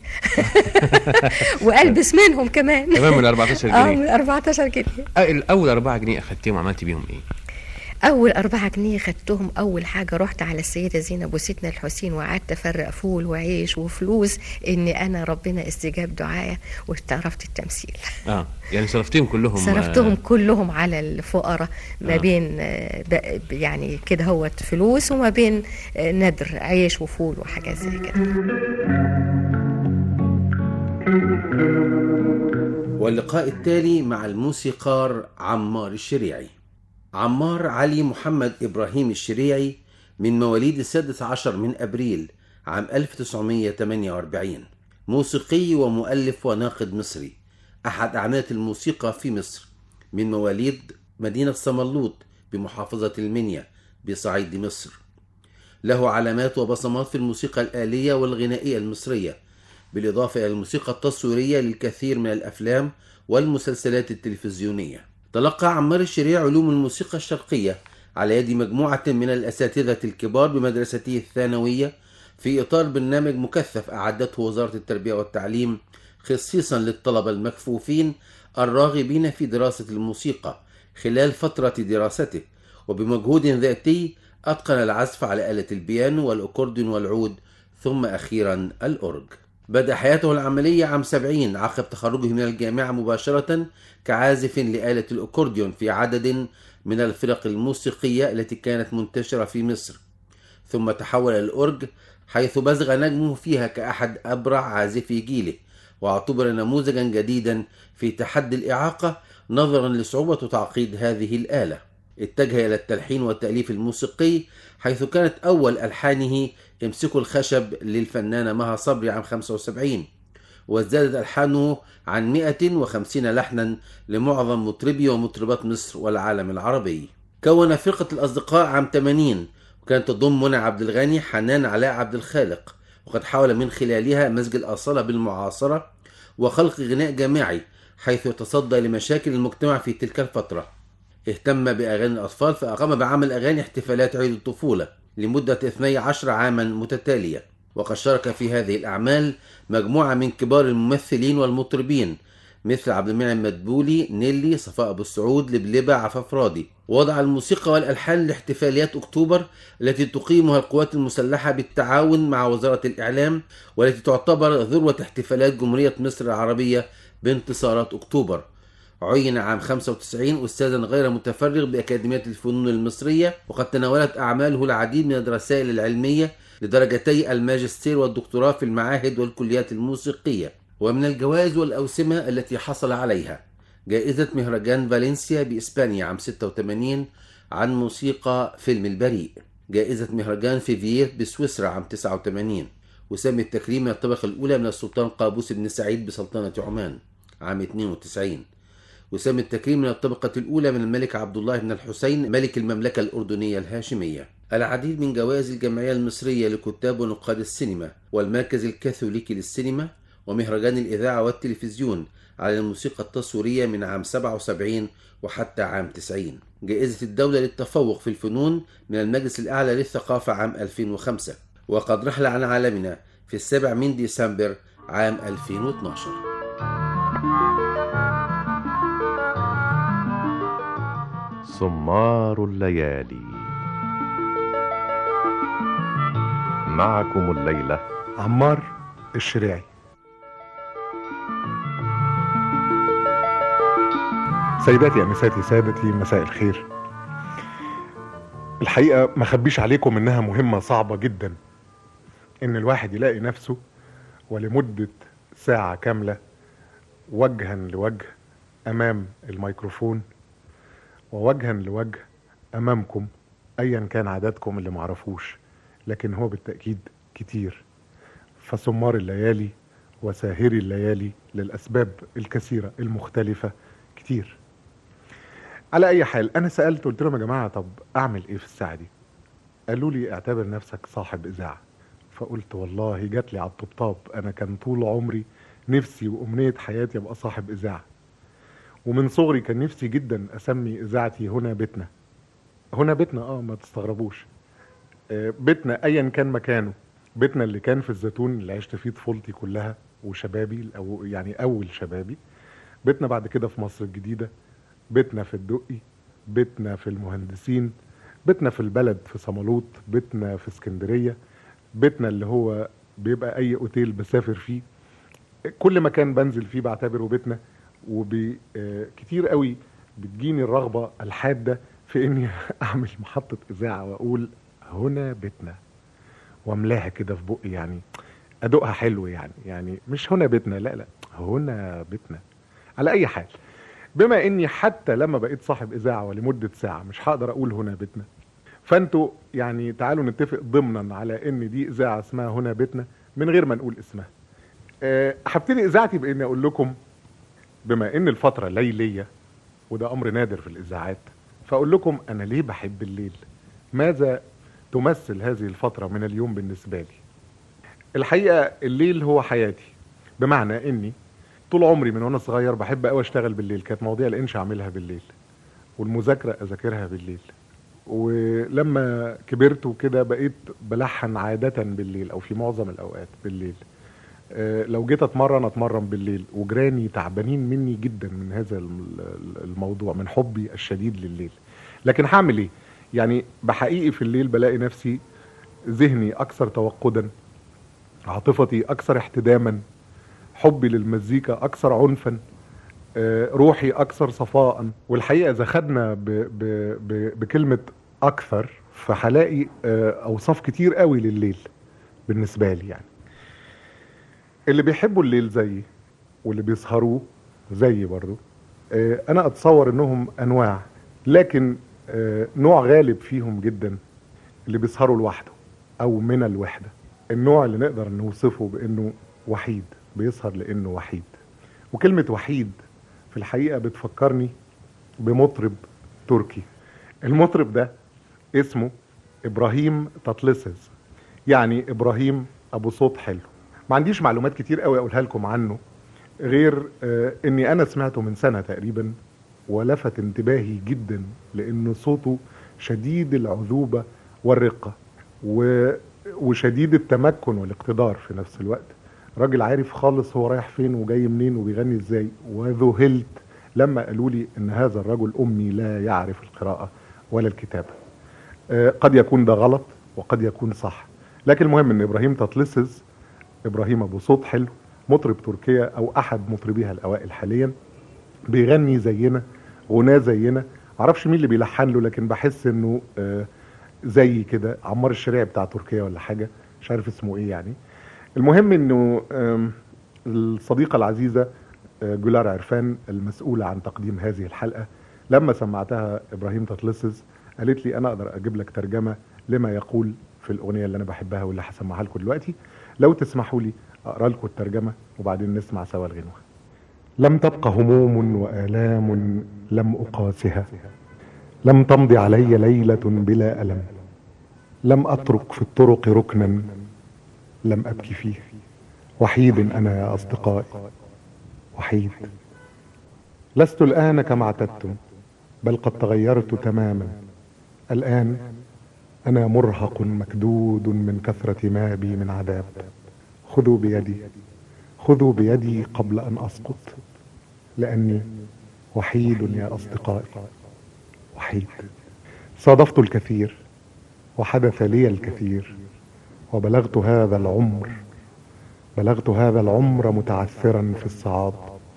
والبس منهم كمان كمان من 14 اه جنيه. من 14 جنيه آه، الاول 4 جنيه اخدتيهم عملتي بيهم ايه اول أربعة جنيه خدتهم اول حاجه رحت على السيده زينب وسيدنا الحسين وقعدت افرق فول وعيش وفلوس ان انا ربنا استجاب دعايا واعترفت التمثيل اه يعني صرفتيهم كلهم صرفتهم آه، كلهم على الفقراء ما آه. بين آه، ب- يعني كده هوت فلوس وما بين آه، ندر عيش وفول وحاجات زي كده واللقاء التالي مع الموسيقار عمار الشريعي عمار علي محمد إبراهيم الشريعي من مواليد السادس عشر من أبريل عام 1948 موسيقي ومؤلف وناقد مصري أحد أعمدة الموسيقى في مصر من مواليد مدينة صملوط بمحافظة المنيا بصعيد مصر له علامات وبصمات في الموسيقى الآلية والغنائية المصرية بالإضافة إلى الموسيقى التصويرية للكثير من الأفلام والمسلسلات التلفزيونية تلقى عمار الشريع علوم الموسيقى الشرقية على يد مجموعة من الأساتذة الكبار بمدرسته الثانوية في إطار برنامج مكثف أعدته وزارة التربية والتعليم خصيصا للطلبة المكفوفين الراغبين في دراسة الموسيقى خلال فترة دراسته وبمجهود ذاتي أتقن العزف على آلة البيانو والأكورديون والعود ثم أخيرا الأورج بدأ حياته العملية عام 70 عقب تخرجه من الجامعة مباشرة كعازف لآلة الأكورديون في عدد من الفرق الموسيقية التي كانت منتشرة في مصر ثم تحول إلى الأورج حيث بزغ نجمه فيها كأحد أبرع عازفي جيله واعتبر نموذجا جديدا في تحدي الإعاقة نظرا لصعوبة تعقيد هذه الآلة اتجه إلى التلحين والتأليف الموسيقي حيث كانت أول ألحانه امسكوا الخشب للفنانة مها صبري عام 75 وازدادت ألحانه عن 150 لحنا لمعظم مطربي ومطربات مصر والعالم العربي كون فرقة الأصدقاء عام 80 وكانت تضم منى عبد الغني حنان علاء عبد الخالق وقد حاول من خلالها مزج الأصالة بالمعاصرة وخلق غناء جماعي حيث يتصدى لمشاكل المجتمع في تلك الفترة اهتم بأغاني الأطفال فأقام بعمل أغاني احتفالات عيد الطفولة لمدة 12 عاما متتالية وقد شارك في هذه الأعمال مجموعة من كبار الممثلين والمطربين مثل عبد المنعم مدبولي نيلي صفاء أبو السعود لبلبة عفاف راضي وضع الموسيقى والألحان لاحتفاليات أكتوبر التي تقيمها القوات المسلحة بالتعاون مع وزارة الإعلام والتي تعتبر ذروة احتفالات جمهورية مصر العربية بانتصارات أكتوبر عين عام 95 أستاذا غير متفرغ بأكاديمية الفنون المصرية وقد تناولت أعماله العديد من الرسائل العلمية لدرجتي الماجستير والدكتوراه في المعاهد والكليات الموسيقية ومن الجوائز والأوسمة التي حصل عليها جائزة مهرجان فالنسيا بإسبانيا عام 86 عن موسيقى فيلم البريء جائزة مهرجان فيفيير بسويسرا عام 89 وسام التكريم من الطبقة الأولى من السلطان قابوس بن سعيد بسلطنة عمان عام 92 وسام التكريم من الطبقة الأولى من الملك عبد الله بن الحسين ملك المملكة الأردنية الهاشمية العديد من جوائز الجمعية المصرية لكتاب ونقاد السينما والمركز الكاثوليكي للسينما ومهرجان الإذاعة والتلفزيون على الموسيقى التصويرية من عام 77 وحتى عام 90 جائزة الدولة للتفوق في الفنون من المجلس الأعلى للثقافة عام 2005 وقد رحل عن عالمنا في السابع من ديسمبر عام 2012 سمار الليالي معكم الليلة عمار الشريعي سيداتي أنساتي سادتي مساء الخير الحقيقة ما خبيش عليكم إنها مهمة صعبة جدا إن الواحد يلاقي نفسه ولمدة ساعة كاملة وجها لوجه أمام الميكروفون ووجها لوجه أمامكم أيا كان عددكم اللي معرفوش لكن هو بالتأكيد كتير فسمار الليالي وساهري الليالي للأسباب الكثيرة المختلفة كتير على أي حال أنا سألت قلت لهم يا جماعة طب أعمل إيه في الساعة دي قالوا لي اعتبر نفسك صاحب إذاعة فقلت والله جات لي على الطبطاب أنا كان طول عمري نفسي وأمنية حياتي أبقى صاحب إذاعة ومن صغري كان نفسي جدا أسمي إذاعتي هنا بيتنا هنا بيتنا اه ما تستغربوش آه، بيتنا ايا كان مكانه بيتنا اللي كان في الزيتون اللي عشت فيه طفولتي كلها وشبابي او يعني اول شبابي بيتنا بعد كده في مصر الجديده بيتنا في الدقي بيتنا في المهندسين بيتنا في البلد في صمالوط بيتنا في اسكندريه بيتنا اللي هو بيبقى اي اوتيل بسافر فيه كل مكان بنزل فيه بعتبره بيتنا وكتير قوي بتجيني الرغبه الحاده في اني اعمل محطه اذاعه واقول هنا بيتنا واملاها كده في بقي يعني ادوقها حلو يعني يعني مش هنا بيتنا لا لا هنا بيتنا على اي حال بما اني حتى لما بقيت صاحب اذاعه ولمده ساعه مش هقدر اقول هنا بيتنا فانتوا يعني تعالوا نتفق ضمنا على ان دي اذاعه اسمها هنا بيتنا من غير ما نقول اسمها أه هبتدي اذاعتي باني اقول لكم بما ان الفتره ليليه وده امر نادر في الاذاعات فاقول لكم انا ليه بحب الليل ماذا تمثل هذه الفتره من اليوم بالنسبه لي الحقيقه الليل هو حياتي بمعنى اني طول عمري من وانا صغير بحب قوي اشتغل بالليل كانت مواضيع الانش اعملها بالليل والمذاكره اذاكرها بالليل ولما كبرت وكده بقيت بلحن عاده بالليل او في معظم الاوقات بالليل أه لو جيت اتمرن اتمرن بالليل وجيراني تعبانين مني جدا من هذا الموضوع من حبي الشديد لليل لكن هعمل ايه يعني بحقيقي في الليل بلاقي نفسي ذهني اكثر توقدا عاطفتي اكثر احتداما حبي للمزيكا اكثر عنفا أه روحي اكثر صفاء والحقيقه اذا خدنا ب ب ب بكلمه اكثر فهلاقي أه اوصاف كتير قوي لليل بالنسبه لي يعني اللي بيحبوا الليل زيي واللي بيسهروه زيي برضو أه انا اتصور انهم انواع لكن نوع غالب فيهم جدا اللي بيسهروا لوحده او من الوحده النوع اللي نقدر نوصفه بانه وحيد بيسهر لانه وحيد وكلمه وحيد في الحقيقه بتفكرني بمطرب تركي المطرب ده اسمه ابراهيم تطلسز يعني ابراهيم ابو صوت حلو ما عنديش معلومات كتير قوي اقولها لكم عنه غير آه، اني انا سمعته من سنه تقريبا ولفت انتباهي جدا لان صوته شديد العذوبه والرقه و... وشديد التمكن والاقتدار في نفس الوقت راجل عارف خالص هو رايح فين وجاي منين وبيغني ازاي وذهلت لما قالوا لي ان هذا الرجل امي لا يعرف القراءه ولا الكتابه آه، قد يكون ده غلط وقد يكون صح لكن المهم ان ابراهيم تطلسز ابراهيم ابو صوت حلو مطرب تركيا او احد مطربيها الاوائل حاليا بيغني زينا غناه زينا معرفش مين اللي بيلحن له لكن بحس انه آه، زي كده عمار الشريعي بتاع تركيا ولا حاجه مش عارف اسمه ايه يعني المهم انه آم، الصديقه العزيزه آه، جولار عرفان المسؤوله عن تقديم هذه الحلقه لما سمعتها ابراهيم تطلسز قالت لي انا اقدر اجيب لك ترجمه لما يقول في الاغنيه اللي انا بحبها واللي هسمعها لكم دلوقتي لو تسمحوا لي اقرا لكم الترجمه وبعدين نسمع سوا الغنوه لم تبق هموم والام لم اقاسها لم تمض علي ليله بلا الم لم اترك في الطرق ركنا لم ابكي فيه وحيد انا يا اصدقائي وحيد لست الان كما اعتدتم بل قد تغيرت تماما الان انا مرهق مكدود من كثره ما بي من عذاب خذوا بيدي خذوا بيدي قبل ان اسقط لاني وحيد يا اصدقائي وحيد صادفت الكثير وحدث لي الكثير وبلغت هذا العمر بلغت هذا العمر متعثرا في الصعاب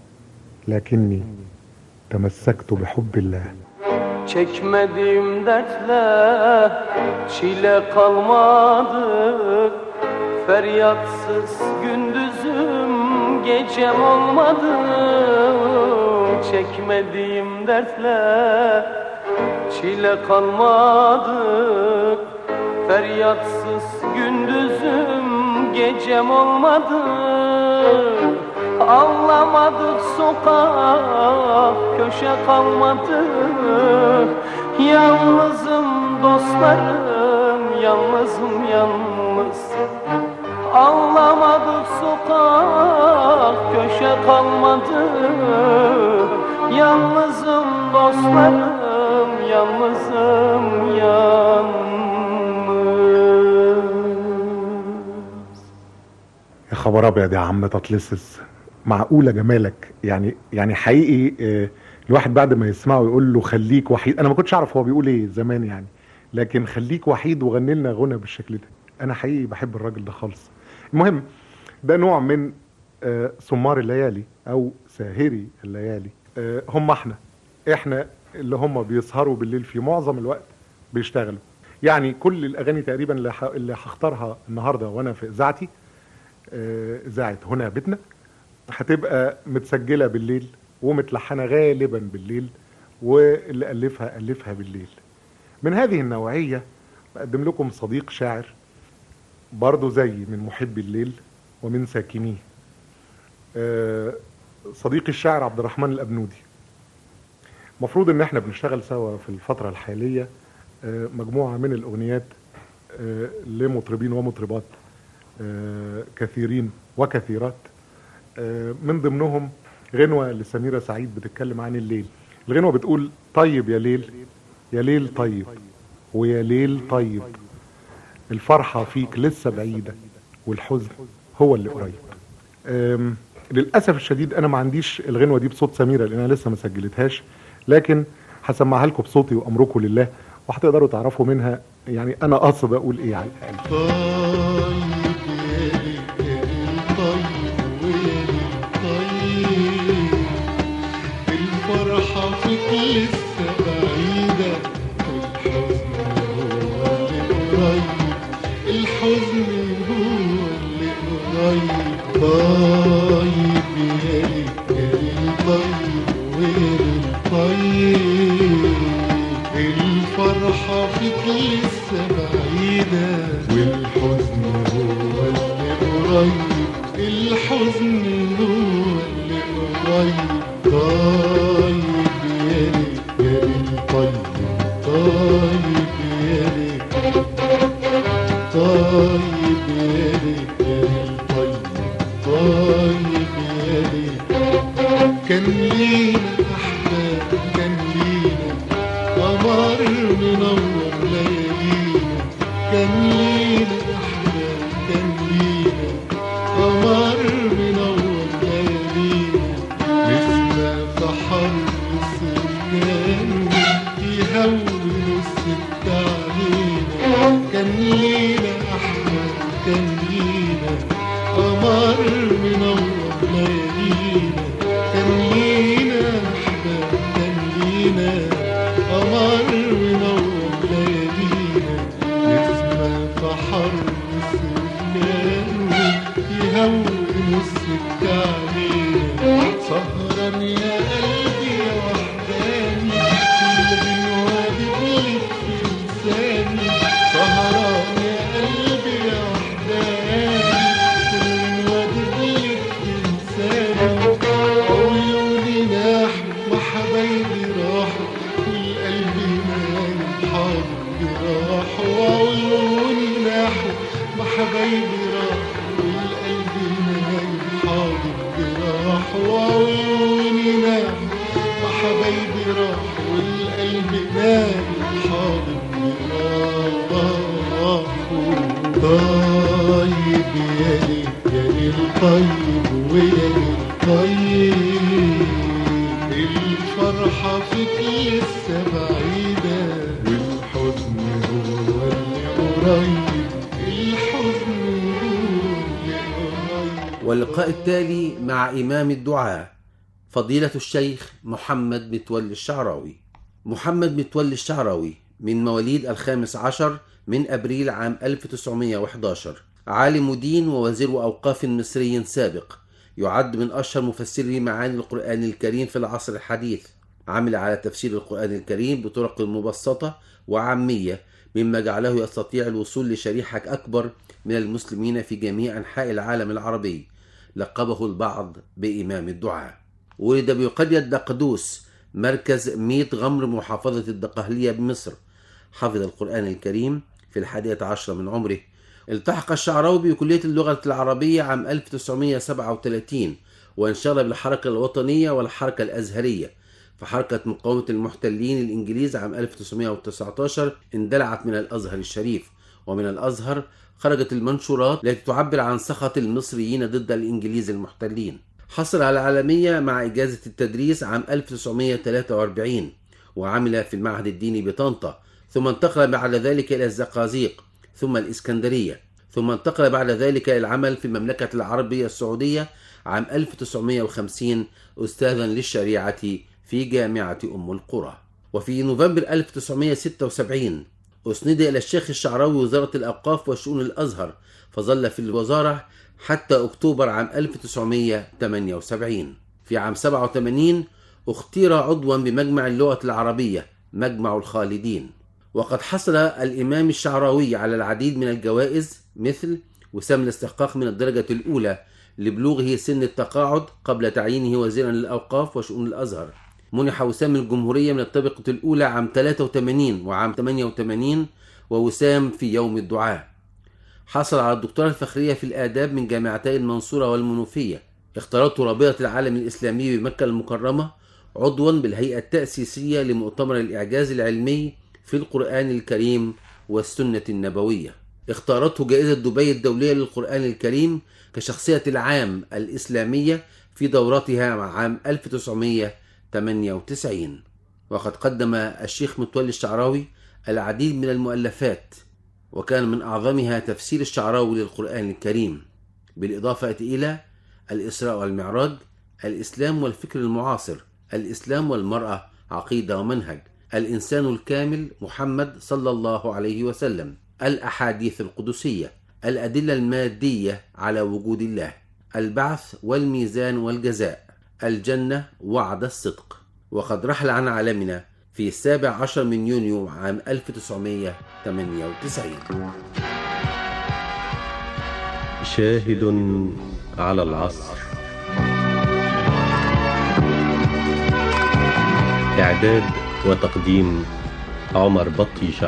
لكني تمسكت بحب الله Çekmediğim dertle çile kalmadı Feryatsız gündüzüm gecem olmadı Çekmediğim dertle çile kalmadı Feryatsız gündüzüm gecem olmadı Ağlamadık sokak köşe kalmadı Yalnızım dostlarım yalnızım yalnız Ağlamadık sokak köşe kalmadı Yalnızım dostlarım yalnızım yalnız يا خبر ابيض يا عم تطلسس معقوله جمالك يعني يعني حقيقي آه، الواحد بعد ما يسمعه يقول له خليك وحيد انا ما كنتش اعرف هو بيقول ايه زمان يعني لكن خليك وحيد وغني لنا غنى بالشكل ده انا حقيقي بحب الراجل ده خالص المهم ده نوع من آه، سمار الليالي او ساهري الليالي آه، هم احنا احنا اللي هم بيسهروا بالليل في معظم الوقت بيشتغلوا يعني كل الاغاني تقريبا اللي ح- اللي هختارها النهارده وانا في اذاعتي آه، اذاعه هنا بيتنا هتبقى متسجله بالليل ومتلحنه غالبا بالليل واللي الفها الفها بالليل من هذه النوعيه بقدم لكم صديق شاعر برضه زي من محبي الليل ومن ساكنيه آه، صديقي الشاعر عبد الرحمن الابنودي مفروض ان احنا بنشتغل سوا في الفتره الحاليه آه، مجموعه من الاغنيات آه، لمطربين ومطربات آه، كثيرين وكثيرات آه، من ضمنهم غنوة لسميرة سعيد بتتكلم عن الليل الغنوة بتقول طيب يا ليل يا ليل طيب ويا ليل طيب الفرحة فيك لسه بعيدة والحزن هو اللي قريب آم، للأسف الشديد أنا ما عنديش الغنوة دي بصوت سميرة لأن أنا لسه ما سجلتهاش لكن هسمعها لكم بصوتي وأمركم لله وهتقدروا تعرفوا منها يعني أنا قاصد أقول إيه على الأقل الفرحة فيك لسه بعيدة والحزن هو اللي قريب الحزن هو اللي قريب طيب يا ليل طيب ويل طيب الفرحة فيك لسه بعيدة والحزن هو اللي قريب الحزن هو اللي قريب طيب يا ليل يا ليل طيب طيب يا ليل طيب يا ليل لينا أحلام كان لينا قمر منور ليالينا نسمع في حر السكان يهون الست علينا كان لينا أحلام كان لينا قمر منور ليالينا كان لينا أحلام كان لينا قمر منور ليالينا نسمع في حر السكان يهون الست علينا سهران يا قلبي يا وحداني كل غنوة بتلف في لساني سهران يا قلبي يا وحداني كل غنوة بتلف في لساني عيوني ناحوا ما حبايبي راحوا والقلب نايم حاضر جراحه وعيوني ناحوا ما حبايبي راحوا والقلب نايم حاضر جراحه وعيوني ناحوا ما حبايبي راحوا والقلب نايم حاضر جراحه طيب يا ليل يا ليل طيب ويا ليل طيب الفرحة فيك لسه بعيدة والحزن هو اللي قريب الحزن هو اللي قريب واللقاء التالي مع إمام الدعاء فضيلة الشيخ محمد متولي الشعراوي محمد متولي الشعراوي من مواليد الخامس عشر من أبريل عام 1911 عالم دين ووزير أوقاف مصري سابق يعد من أشهر مفسري معاني القرآن الكريم في العصر الحديث عمل على تفسير القرآن الكريم بطرق مبسطة وعامية مما جعله يستطيع الوصول لشريحة أكبر من المسلمين في جميع أنحاء العالم العربي لقبه البعض بإمام الدعاء ولد بقرية دقدوس مركز ميت غمر محافظة الدقهلية بمصر حفظ القرآن الكريم في الحادية عشرة من عمره التحق الشعراوي بكلية اللغة العربية عام 1937 وانشغل بالحركة الوطنية والحركة الأزهرية فحركة مقاومة المحتلين الإنجليز عام 1919 اندلعت من الأزهر الشريف ومن الأزهر خرجت المنشورات التي تعبر عن سخط المصريين ضد الإنجليز المحتلين حصل على العالمية مع إجازة التدريس عام 1943 وعمل في المعهد الديني بطنطا ثم انتقل بعد ذلك إلى الزقازيق ثم الإسكندرية ثم انتقل بعد ذلك إلى العمل في المملكة العربية السعودية عام 1950 أستاذا للشريعة في جامعة أم القرى وفي نوفمبر 1976 أسند إلى الشيخ الشعراوي وزارة الأوقاف وشؤون الأزهر فظل في الوزارة حتى أكتوبر عام 1978 في عام 87 اختير عضوا بمجمع اللغة العربية مجمع الخالدين وقد حصل الإمام الشعراوي على العديد من الجوائز مثل وسام الاستحقاق من الدرجة الأولى لبلوغه سن التقاعد قبل تعيينه وزيرا للأوقاف وشؤون الأزهر منح وسام الجمهورية من الطبقة الأولى عام 83 وعام 88 ووسام في يوم الدعاء حصل على الدكتوراه الفخرية في الآداب من جامعتي المنصورة والمنوفية اختارته رابطة العالم الإسلامي بمكة المكرمة عضوا بالهيئة التأسيسية لمؤتمر الإعجاز العلمي في القرآن الكريم والسنة النبوية اختارته جائزة دبي الدولية للقرآن الكريم كشخصية العام الإسلامية في دورتها مع عام 1998 وقد قدم الشيخ متولي الشعراوي العديد من المؤلفات وكان من أعظمها تفسير الشعراوي للقرآن الكريم بالإضافة إلى الإسراء والمعراج الإسلام والفكر المعاصر الإسلام والمرأة عقيدة ومنهج الإنسان الكامل محمد صلى الله عليه وسلم الأحاديث القدسية الأدلة المادية على وجود الله البعث والميزان والجزاء الجنة وعد الصدق وقد رحل عن عالمنا في السابع عشر من يونيو عام 1998 شاهد على العصر إعداد وتقديم عمر بطيشة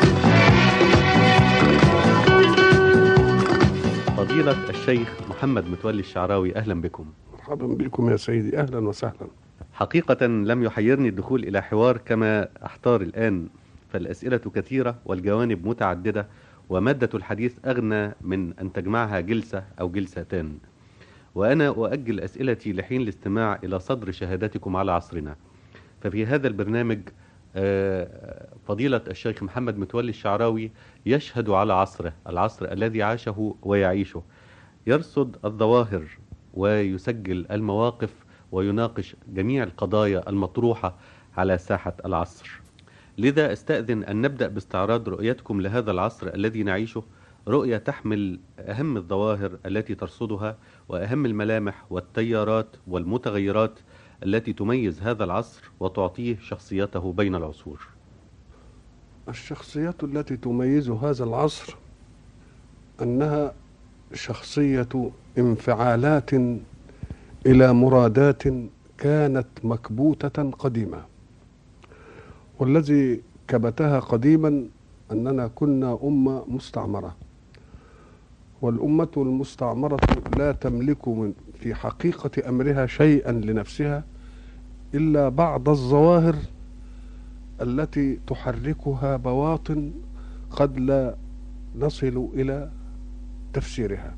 فضيلة الشيخ محمد متولي الشعراوي أهلا بكم مرحبا بكم يا سيدي اهلا وسهلا حقيقة لم يحيرني الدخول إلى حوار كما أحتار الآن فالأسئلة كثيرة والجوانب متعددة ومادة الحديث أغنى من أن تجمعها جلسة أو جلستان وأنا أؤجل أسئلتي لحين الاستماع إلى صدر شهاداتكم على عصرنا ففي هذا البرنامج آه، فضيلة الشيخ محمد متولي الشعراوي يشهد على عصره العصر الذي عاشه ويعيشه يرصد الظواهر ويسجل المواقف ويناقش جميع القضايا المطروحة على ساحة العصر لذا استأذن أن نبدأ باستعراض رؤيتكم لهذا العصر الذي نعيشه رؤية تحمل أهم الظواهر التي ترصدها وأهم الملامح والتيارات والمتغيرات التي تميز هذا العصر وتعطيه شخصيته بين العصور الشخصيات التي تميز هذا العصر أنها شخصية انفعالات إلى مرادات كانت مكبوتة قديما والذي كبتها قديما أننا كنا أمة مستعمرة والأمة المستعمرة لا تملك من في حقيقة أمرها شيئا لنفسها إلا بعض الظواهر التي تحركها بواطن قد لا نصل إلى تفسيرها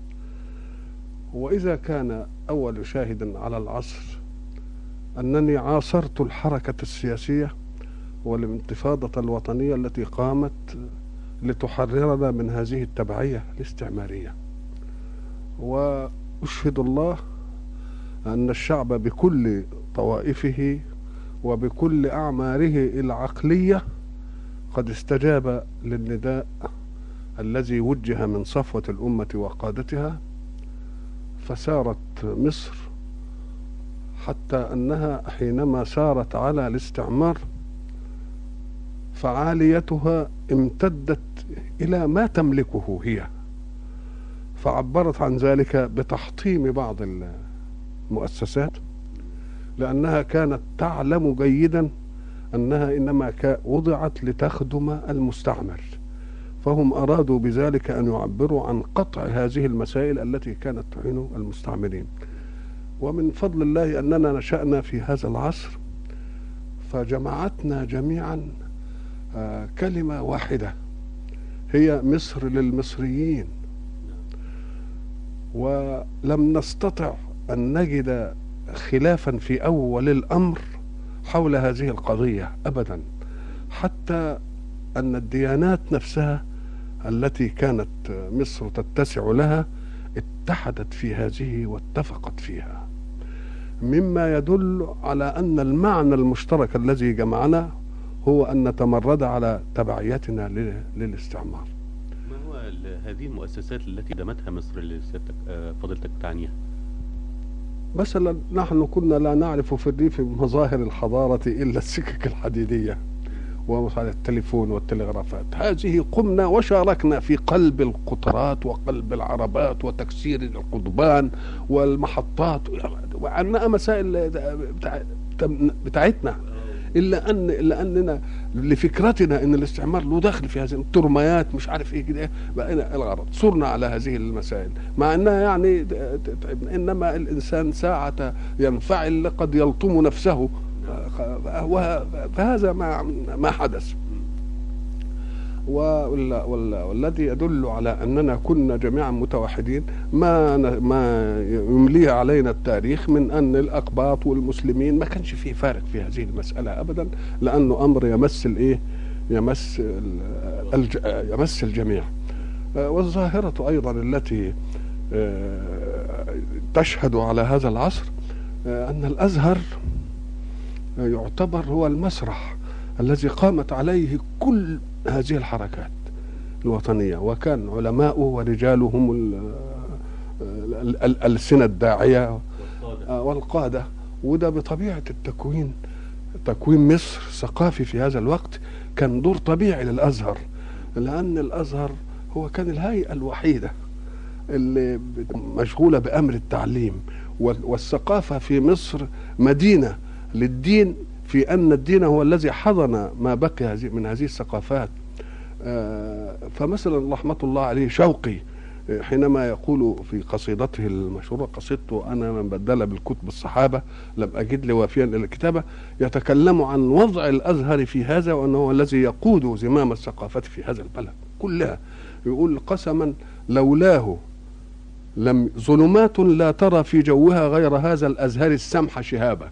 وإذا كان أول شاهد على العصر أنني عاصرت الحركة السياسية والانتفاضة الوطنية التي قامت لتحررنا من هذه التبعية الاستعمارية وأشهد الله أن الشعب بكل طوائفه وبكل أعماره العقلية قد استجاب للنداء الذي وجه من صفوة الأمة وقادتها فسارت مصر حتى أنها حينما سارت على الاستعمار فعاليتها امتدت إلى ما تملكه هي فعبرت عن ذلك بتحطيم بعض المؤسسات لأنها كانت تعلم جيدا أنها إنما وضعت لتخدم المستعمر فهم أرادوا بذلك أن يعبروا عن قطع هذه المسائل التي كانت تعين المستعمرين ومن فضل الله أننا نشأنا في هذا العصر فجمعتنا جميعا كلمة واحدة هي مصر للمصريين ولم نستطع أن نجد خلافا في أول الأمر حول هذه القضية أبدا حتى أن الديانات نفسها التي كانت مصر تتسع لها اتحدت في هذه واتفقت فيها مما يدل على أن المعنى المشترك الذي جمعنا هو أن نتمرد على تبعيتنا للاستعمار ما هو هذه المؤسسات التي دمتها مصر اللي فضلتك تعنيها مثلا نحن كنا لا نعرف في الريف مظاهر الحضارة إلا السكك الحديدية ومثلا التليفون والتلغرافات هذه قمنا وشاركنا في قلب القطارات وقلب العربات وتكسير القضبان والمحطات وعنها مسائل بتاعتنا الا ان الا اننا لفكرتنا ان الاستعمار له دخل في هذه الترميات مش عارف ايه كده بقينا الغرض صرنا على هذه المسائل مع انها يعني تعبنا انما الانسان ساعه ينفعل قد يلطم نفسه فهذا ما ما حدث والذي يدل على اننا كنا جميعا متوحدين ما ما يمليه علينا التاريخ من ان الاقباط والمسلمين ما كانش فيه فارق في هذه المساله ابدا لانه امر يمس الايه يمس الج... يمس الجميع والظاهره ايضا التي تشهد على هذا العصر ان الازهر يعتبر هو المسرح الذي قامت عليه كل هذه الحركات الوطنية وكان علماؤه ورجاله هم الألسنة الداعية والقادة وده بطبيعة التكوين تكوين مصر ثقافي في هذا الوقت كان دور طبيعي للأزهر لأن الأزهر هو كان الهيئة الوحيدة اللي مشغولة بأمر التعليم والثقافة في مصر مدينة للدين في أن الدين هو الذي حضن ما بقي من هذه الثقافات فمثلا رحمة الله عليه شوقي حينما يقول في قصيدته المشهورة قصيدته أنا من بدل بالكتب الصحابة لم أجد لي وافيا إلى الكتابة يتكلم عن وضع الأزهر في هذا وأنه هو الذي يقود زمام الثقافة في هذا البلد كلها يقول قسما لولاه لم ظلمات لا ترى في جوها غير هذا الازهر السمح شهابا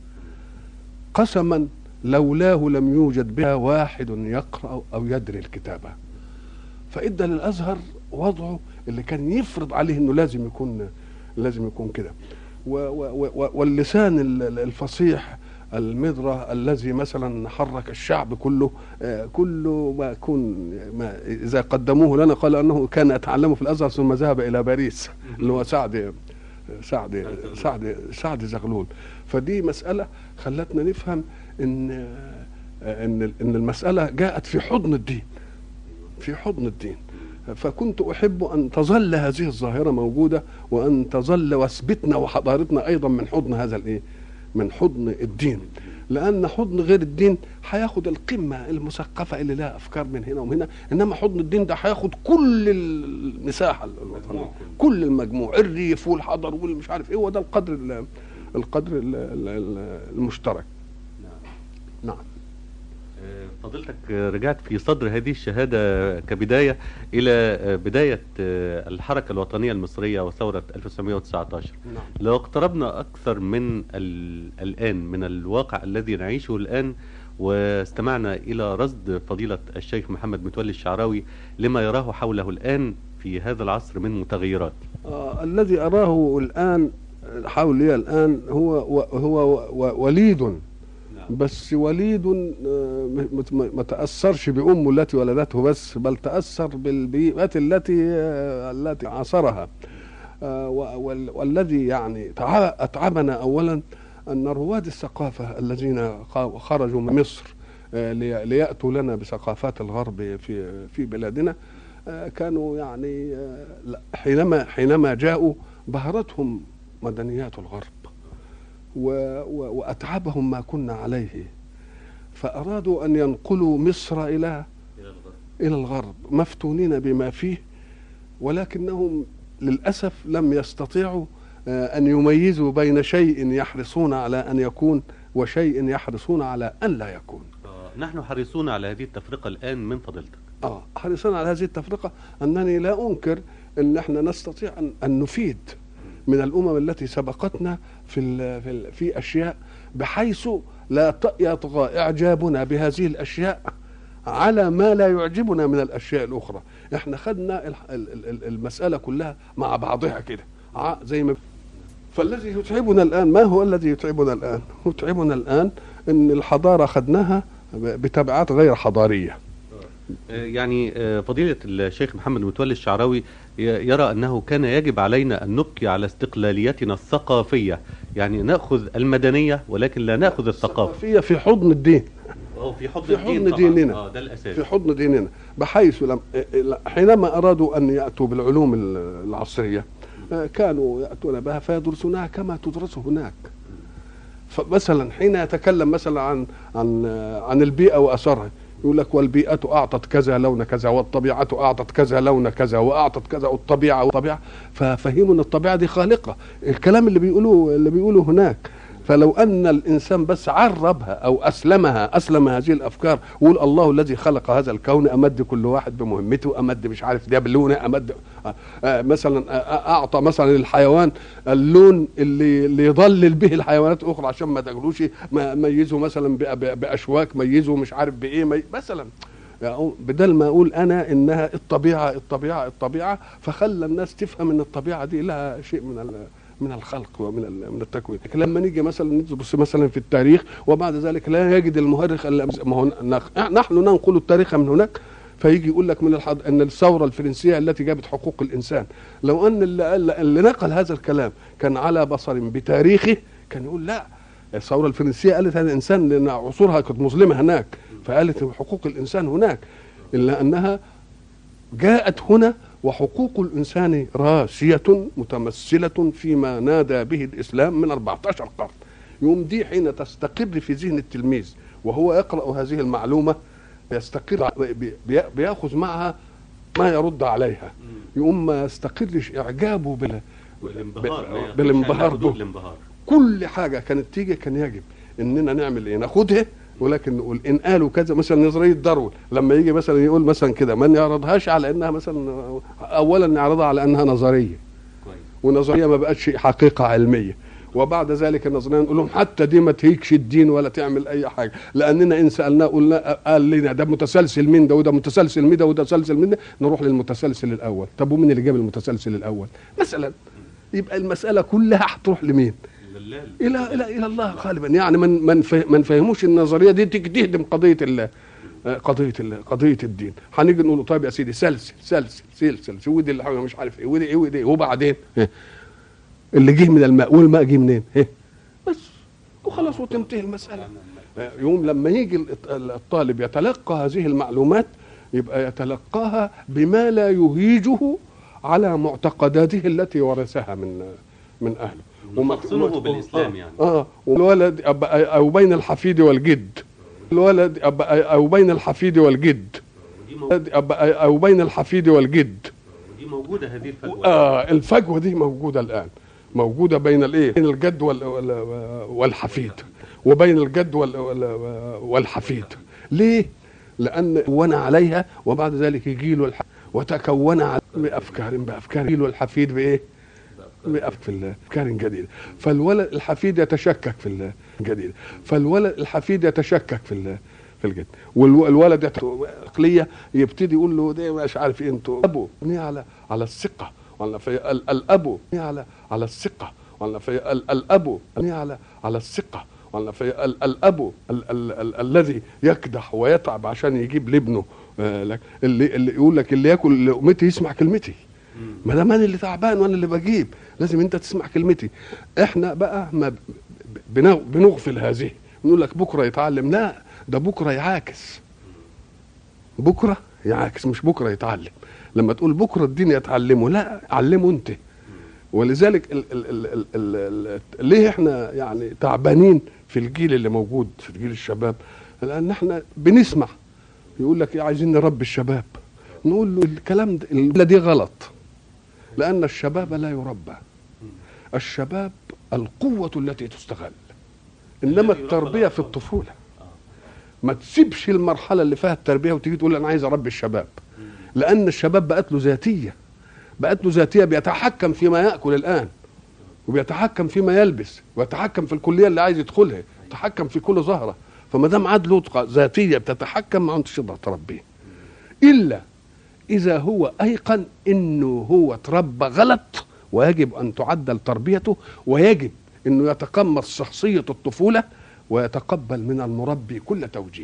قسما لولاه لم يوجد بها واحد يقرا او يدري الكتابه فادى للازهر وضعه اللي كان يفرض عليه انه لازم يكون لازم يكون كده و- و- و- واللسان ال- ال- الفصيح المضرة الذي مثلا حرك الشعب كله آه، كله ما يكون ما اذا قدموه لنا قال انه كان يتعلم في الازهر ثم ذهب الى باريس اللي هو سعد سعد سعد سعد زغلول فدي مساله خلتنا نفهم ان آه، ان ان المساله جاءت في حضن الدين في حضن الدين فكنت احب ان تظل هذه الظاهره موجوده وان تظل وثبتنا وحضارتنا ايضا من حضن هذا الايه من حضن الدين لان حضن غير الدين هياخد القمه المثقفه اللي لها افكار من هنا ومن هنا انما حضن الدين ده هياخد كل المساحه الوطنيه كل المجموع الريف والحضر والمش عارف ايه هو ده القدر ال- القدر ال- ال- ال- المشترك نعم فضيلتك رجعت في صدر هذه الشهادة كبداية إلى بداية الحركة الوطنية المصرية وثورة 1919 نعم. لو اقتربنا أكثر من ال- الآن من الواقع الذي نعيشه الآن واستمعنا إلى رصد فضيلة الشيخ محمد متولي الشعراوي لما يراه حوله الآن في هذا العصر من متغيرات آه الذي أراه الآن حولي الآن هو هو و- وليد بس وليد آه، ما- ما ما تأثرش بأمه التي ولدته بس بل تأثر بالبيئة التي آه، التي عاصرها آه، و- وال- والذي يعني تع- أتعبنا أولا أن رواد الثقافة الذين خ- خرجوا من مصر آه، لي- ليأتوا لنا بثقافات الغرب في في بلادنا آه، كانوا يعني آه، لا، حينما حينما جاءوا بهرتهم مدنيات الغرب و و وأتعبهم ما كنا عليه فأرادوا أن ينقلوا مصر إلى إلى الغرب مفتونين بما فيه ولكنهم للأسف لم يستطيعوا آه، أن يميزوا بين شيء يحرصون على أن يكون وشيء يحرصون على أن لا يكون نحن حريصون على هذه التفرقة الآن من فضيلتك اه حريصون على هذه التفرقه انني لا انكر ان احنا نستطيع ان, أن نفيد من الامم التي سبقتنا في ال في, ال في اشياء بحيث لا ت- يطغى اعجابنا بهذه الاشياء على ما لا يعجبنا من الاشياء الاخرى احنا خدنا ال- ال- ال- المساله كلها مع بعضها كده ع- زي ما فالذي يتعبنا الان ما هو الذي يتعبنا الان يتعبنا الان ان الحضاره خدناها ب- بتبعات غير حضاريه يعني آه، فضيلة الشيخ محمد متولي الشعراوي ي- يرى أنه كان يجب علينا أن نبقي على استقلاليتنا الثقافية يعني نأخذ المدنية ولكن لا نأخذ الثقافة في في حضن الدين أو في حضن في الدين حضن طبعاً. ديننا آه ده الأساس في حضن ديننا بحيث لم حينما ارادوا ان ياتوا بالعلوم ال- العصريه آه، كانوا ياتون بها فيدرسونها كما تدرس هناك فمثلا حين يتكلم مثلا عن عن آه، عن البيئه واثرها يقول لك والبيئة أعطت كذا لون كذا والطبيعة أعطت كذا لون كذا وأعطت كذا والطبيعة والطبيعة ففهموا أن الطبيعة دي خالقة الكلام اللي بيقولوه اللي بيقولوه هناك فلو ان الانسان بس عربها او اسلمها اسلم هذه الافكار وقول الله الذي خلق هذا الكون امد كل واحد بمهمته امد مش عارف ده بلونه امد آه آه مثلا آه اعطى مثلا للحيوان اللون اللي اللي يضلل به الحيوانات الاخرى عشان ما تاكلوش ما- ميزه مثلا بأ- بأ- باشواك ميزه مش عارف بايه مي مثلا يعني بدل ما اقول انا انها الطبيعه الطبيعه الطبيعه فخلى الناس تفهم ان الطبيعه دي لها شيء من ال- من الخلق ومن ال- من التكوين لكن لما نيجي مثلا ندرس مثلا في التاريخ وبعد ذلك لا يجد المؤرخ الا ما هو نخ- نحن ننقل التاريخ من هناك فيجي يقول لك من الحض... ان الثوره الفرنسيه التي جابت حقوق الانسان لو ان اللي, اللي نقل هذا الكلام كان على بصر بتاريخه كان يقول لا الثوره الفرنسيه قالت هذا الانسان لان عصورها كانت مظلمه هناك فقالت حقوق الانسان هناك الا انها جاءت هنا وحقوق الإنسان راسية متمثلة فيما نادى به الإسلام من 14 قرن يوم دي حين تستقر في ذهن التلميذ وهو يقرأ هذه المعلومة يستقر بي- بي- بياخذ معها ما يرد عليها يقوم ما يستقرش إعجابه بال والانبهار ما يقفش بالانبهار عند حدود به. الانبهار كل حاجة كانت تيجي كان يجب إننا نعمل إيه ناخدها ولكن نقول ان قالوا كذا مثلا نظريه داروين لما يجي مثلا يقول مثلا كده ما نعرضهاش على انها مثلا اولا نعرضها على انها نظريه ونظريه ما بقتش حقيقه علميه وبعد ذلك النظريه نقول لهم حتى دي ما تهيكش الدين ولا تعمل اي حاجه لاننا ان سالناه قلنا قال لنا ده متسلسل من ده وده متسلسل من ده وده متسلسل من ده نروح للمتسلسل الاول طب ومين اللي جاب المتسلسل الاول مثلا يبقى المساله كلها هتروح لمين الى الى الى الله غالبا يعني من من ما نفهموش النظريه دي تيجي تهدم قضيه ال قضيه ال قضيه الدين هنيجي نقول له طيب يا سيدي سلسل سلسل سلسل ودي اللي مش عارف ايه ودي ايه ودي ايه وبعدين اللي جه من الماء والماء جه منين إيه؟ بس وخلاص وتنتهي المساله يوم لما يجي الطالب يتلقى هذه المعلومات يبقى يتلقاها بما لا يهيجه على معتقداته التي ورثها من من اهله ومقصونه بالاسلام يعني اه والولد او بين الحفيد والجد الولد او بين الحفيد والجد او بين الحفيد والجد دي موجوده هذه الفجوه اه الفجوه دي موجوده الان موجوده بين الايه بين الجد وال والحفيد وبين الجد وال والحفيد ليه لان كون عليها وبعد ذلك يجي له الح... وتكون على بافكار بافكار يجي له الحفيد بايه في الافكار جديده فالولد الحفيد يتشكك في الجديد فالولد الحفيد يتشكك في في الجد والولد عقليه يبتدي يقول له ده مش عارف ايه انتوا ابو على على الثقه ولا في الاب على على الثقه ولا في الاب على على الثقه ولا في الاب الذي يكدح ويتعب عشان يجيب لابنه اللي اللي يقول لك اللي ياكل لقمتي يسمع كلمتي ما دام انا اللي تعبان وانا اللي بجيب لازم انت تسمع كلمتي احنا بقى ما بنغفل هذه نقول لك بكره يتعلم لا ده بكره يعاكس بكره يعاكس مش بكره يتعلم لما تقول بكره الدين يتعلمه لا علمه انت ولذلك ال ال ال ال ال ال ليه احنا يعني تعبانين في الجيل اللي موجود في جيل الشباب لان احنا بنسمع يقول لك إيه عايزين نربي الشباب نقول له الكلام ده دي غلط لان الشباب لا يربى الشباب القوه التي تستغل انما التربيه في الطفوله ما تسيبش المرحله اللي فيها التربيه وتيجي تقول انا عايز اربي الشباب لان الشباب بقت له ذاتيه بقت له ذاتيه بيتحكم فيما ياكل الان وبيتحكم فيما يلبس ويتحكم في الكليه اللي عايز يدخلها يتحكم في كل زهره فما دام عاد له ذاتيه بتتحكم ما انتش تقدر تربيه الا اذا هو ايقن انه هو تربى غلط ويجب ان تعدل تربيته ويجب انه يتقمص شخصيه الطفوله ويتقبل من المربي كل توجيه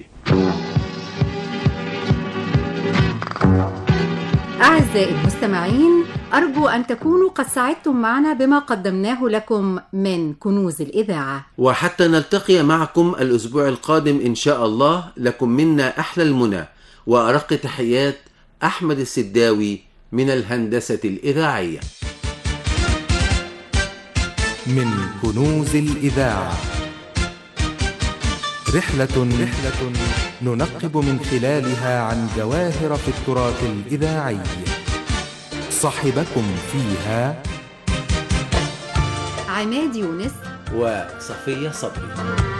أعزائي المستمعين أرجو أن تكونوا قد سعدتم معنا بما قدمناه لكم من كنوز الإذاعة وحتى نلتقي معكم الأسبوع القادم إن شاء الله لكم منا أحلى المنى وأرق تحيات أحمد السداوي من الهندسة الإذاعية من كنوز الإذاعة رحلة رحلة ننقب من خلالها عن جواهر في التراث الإذاعي صاحبكم فيها عماد يونس وصفية صبري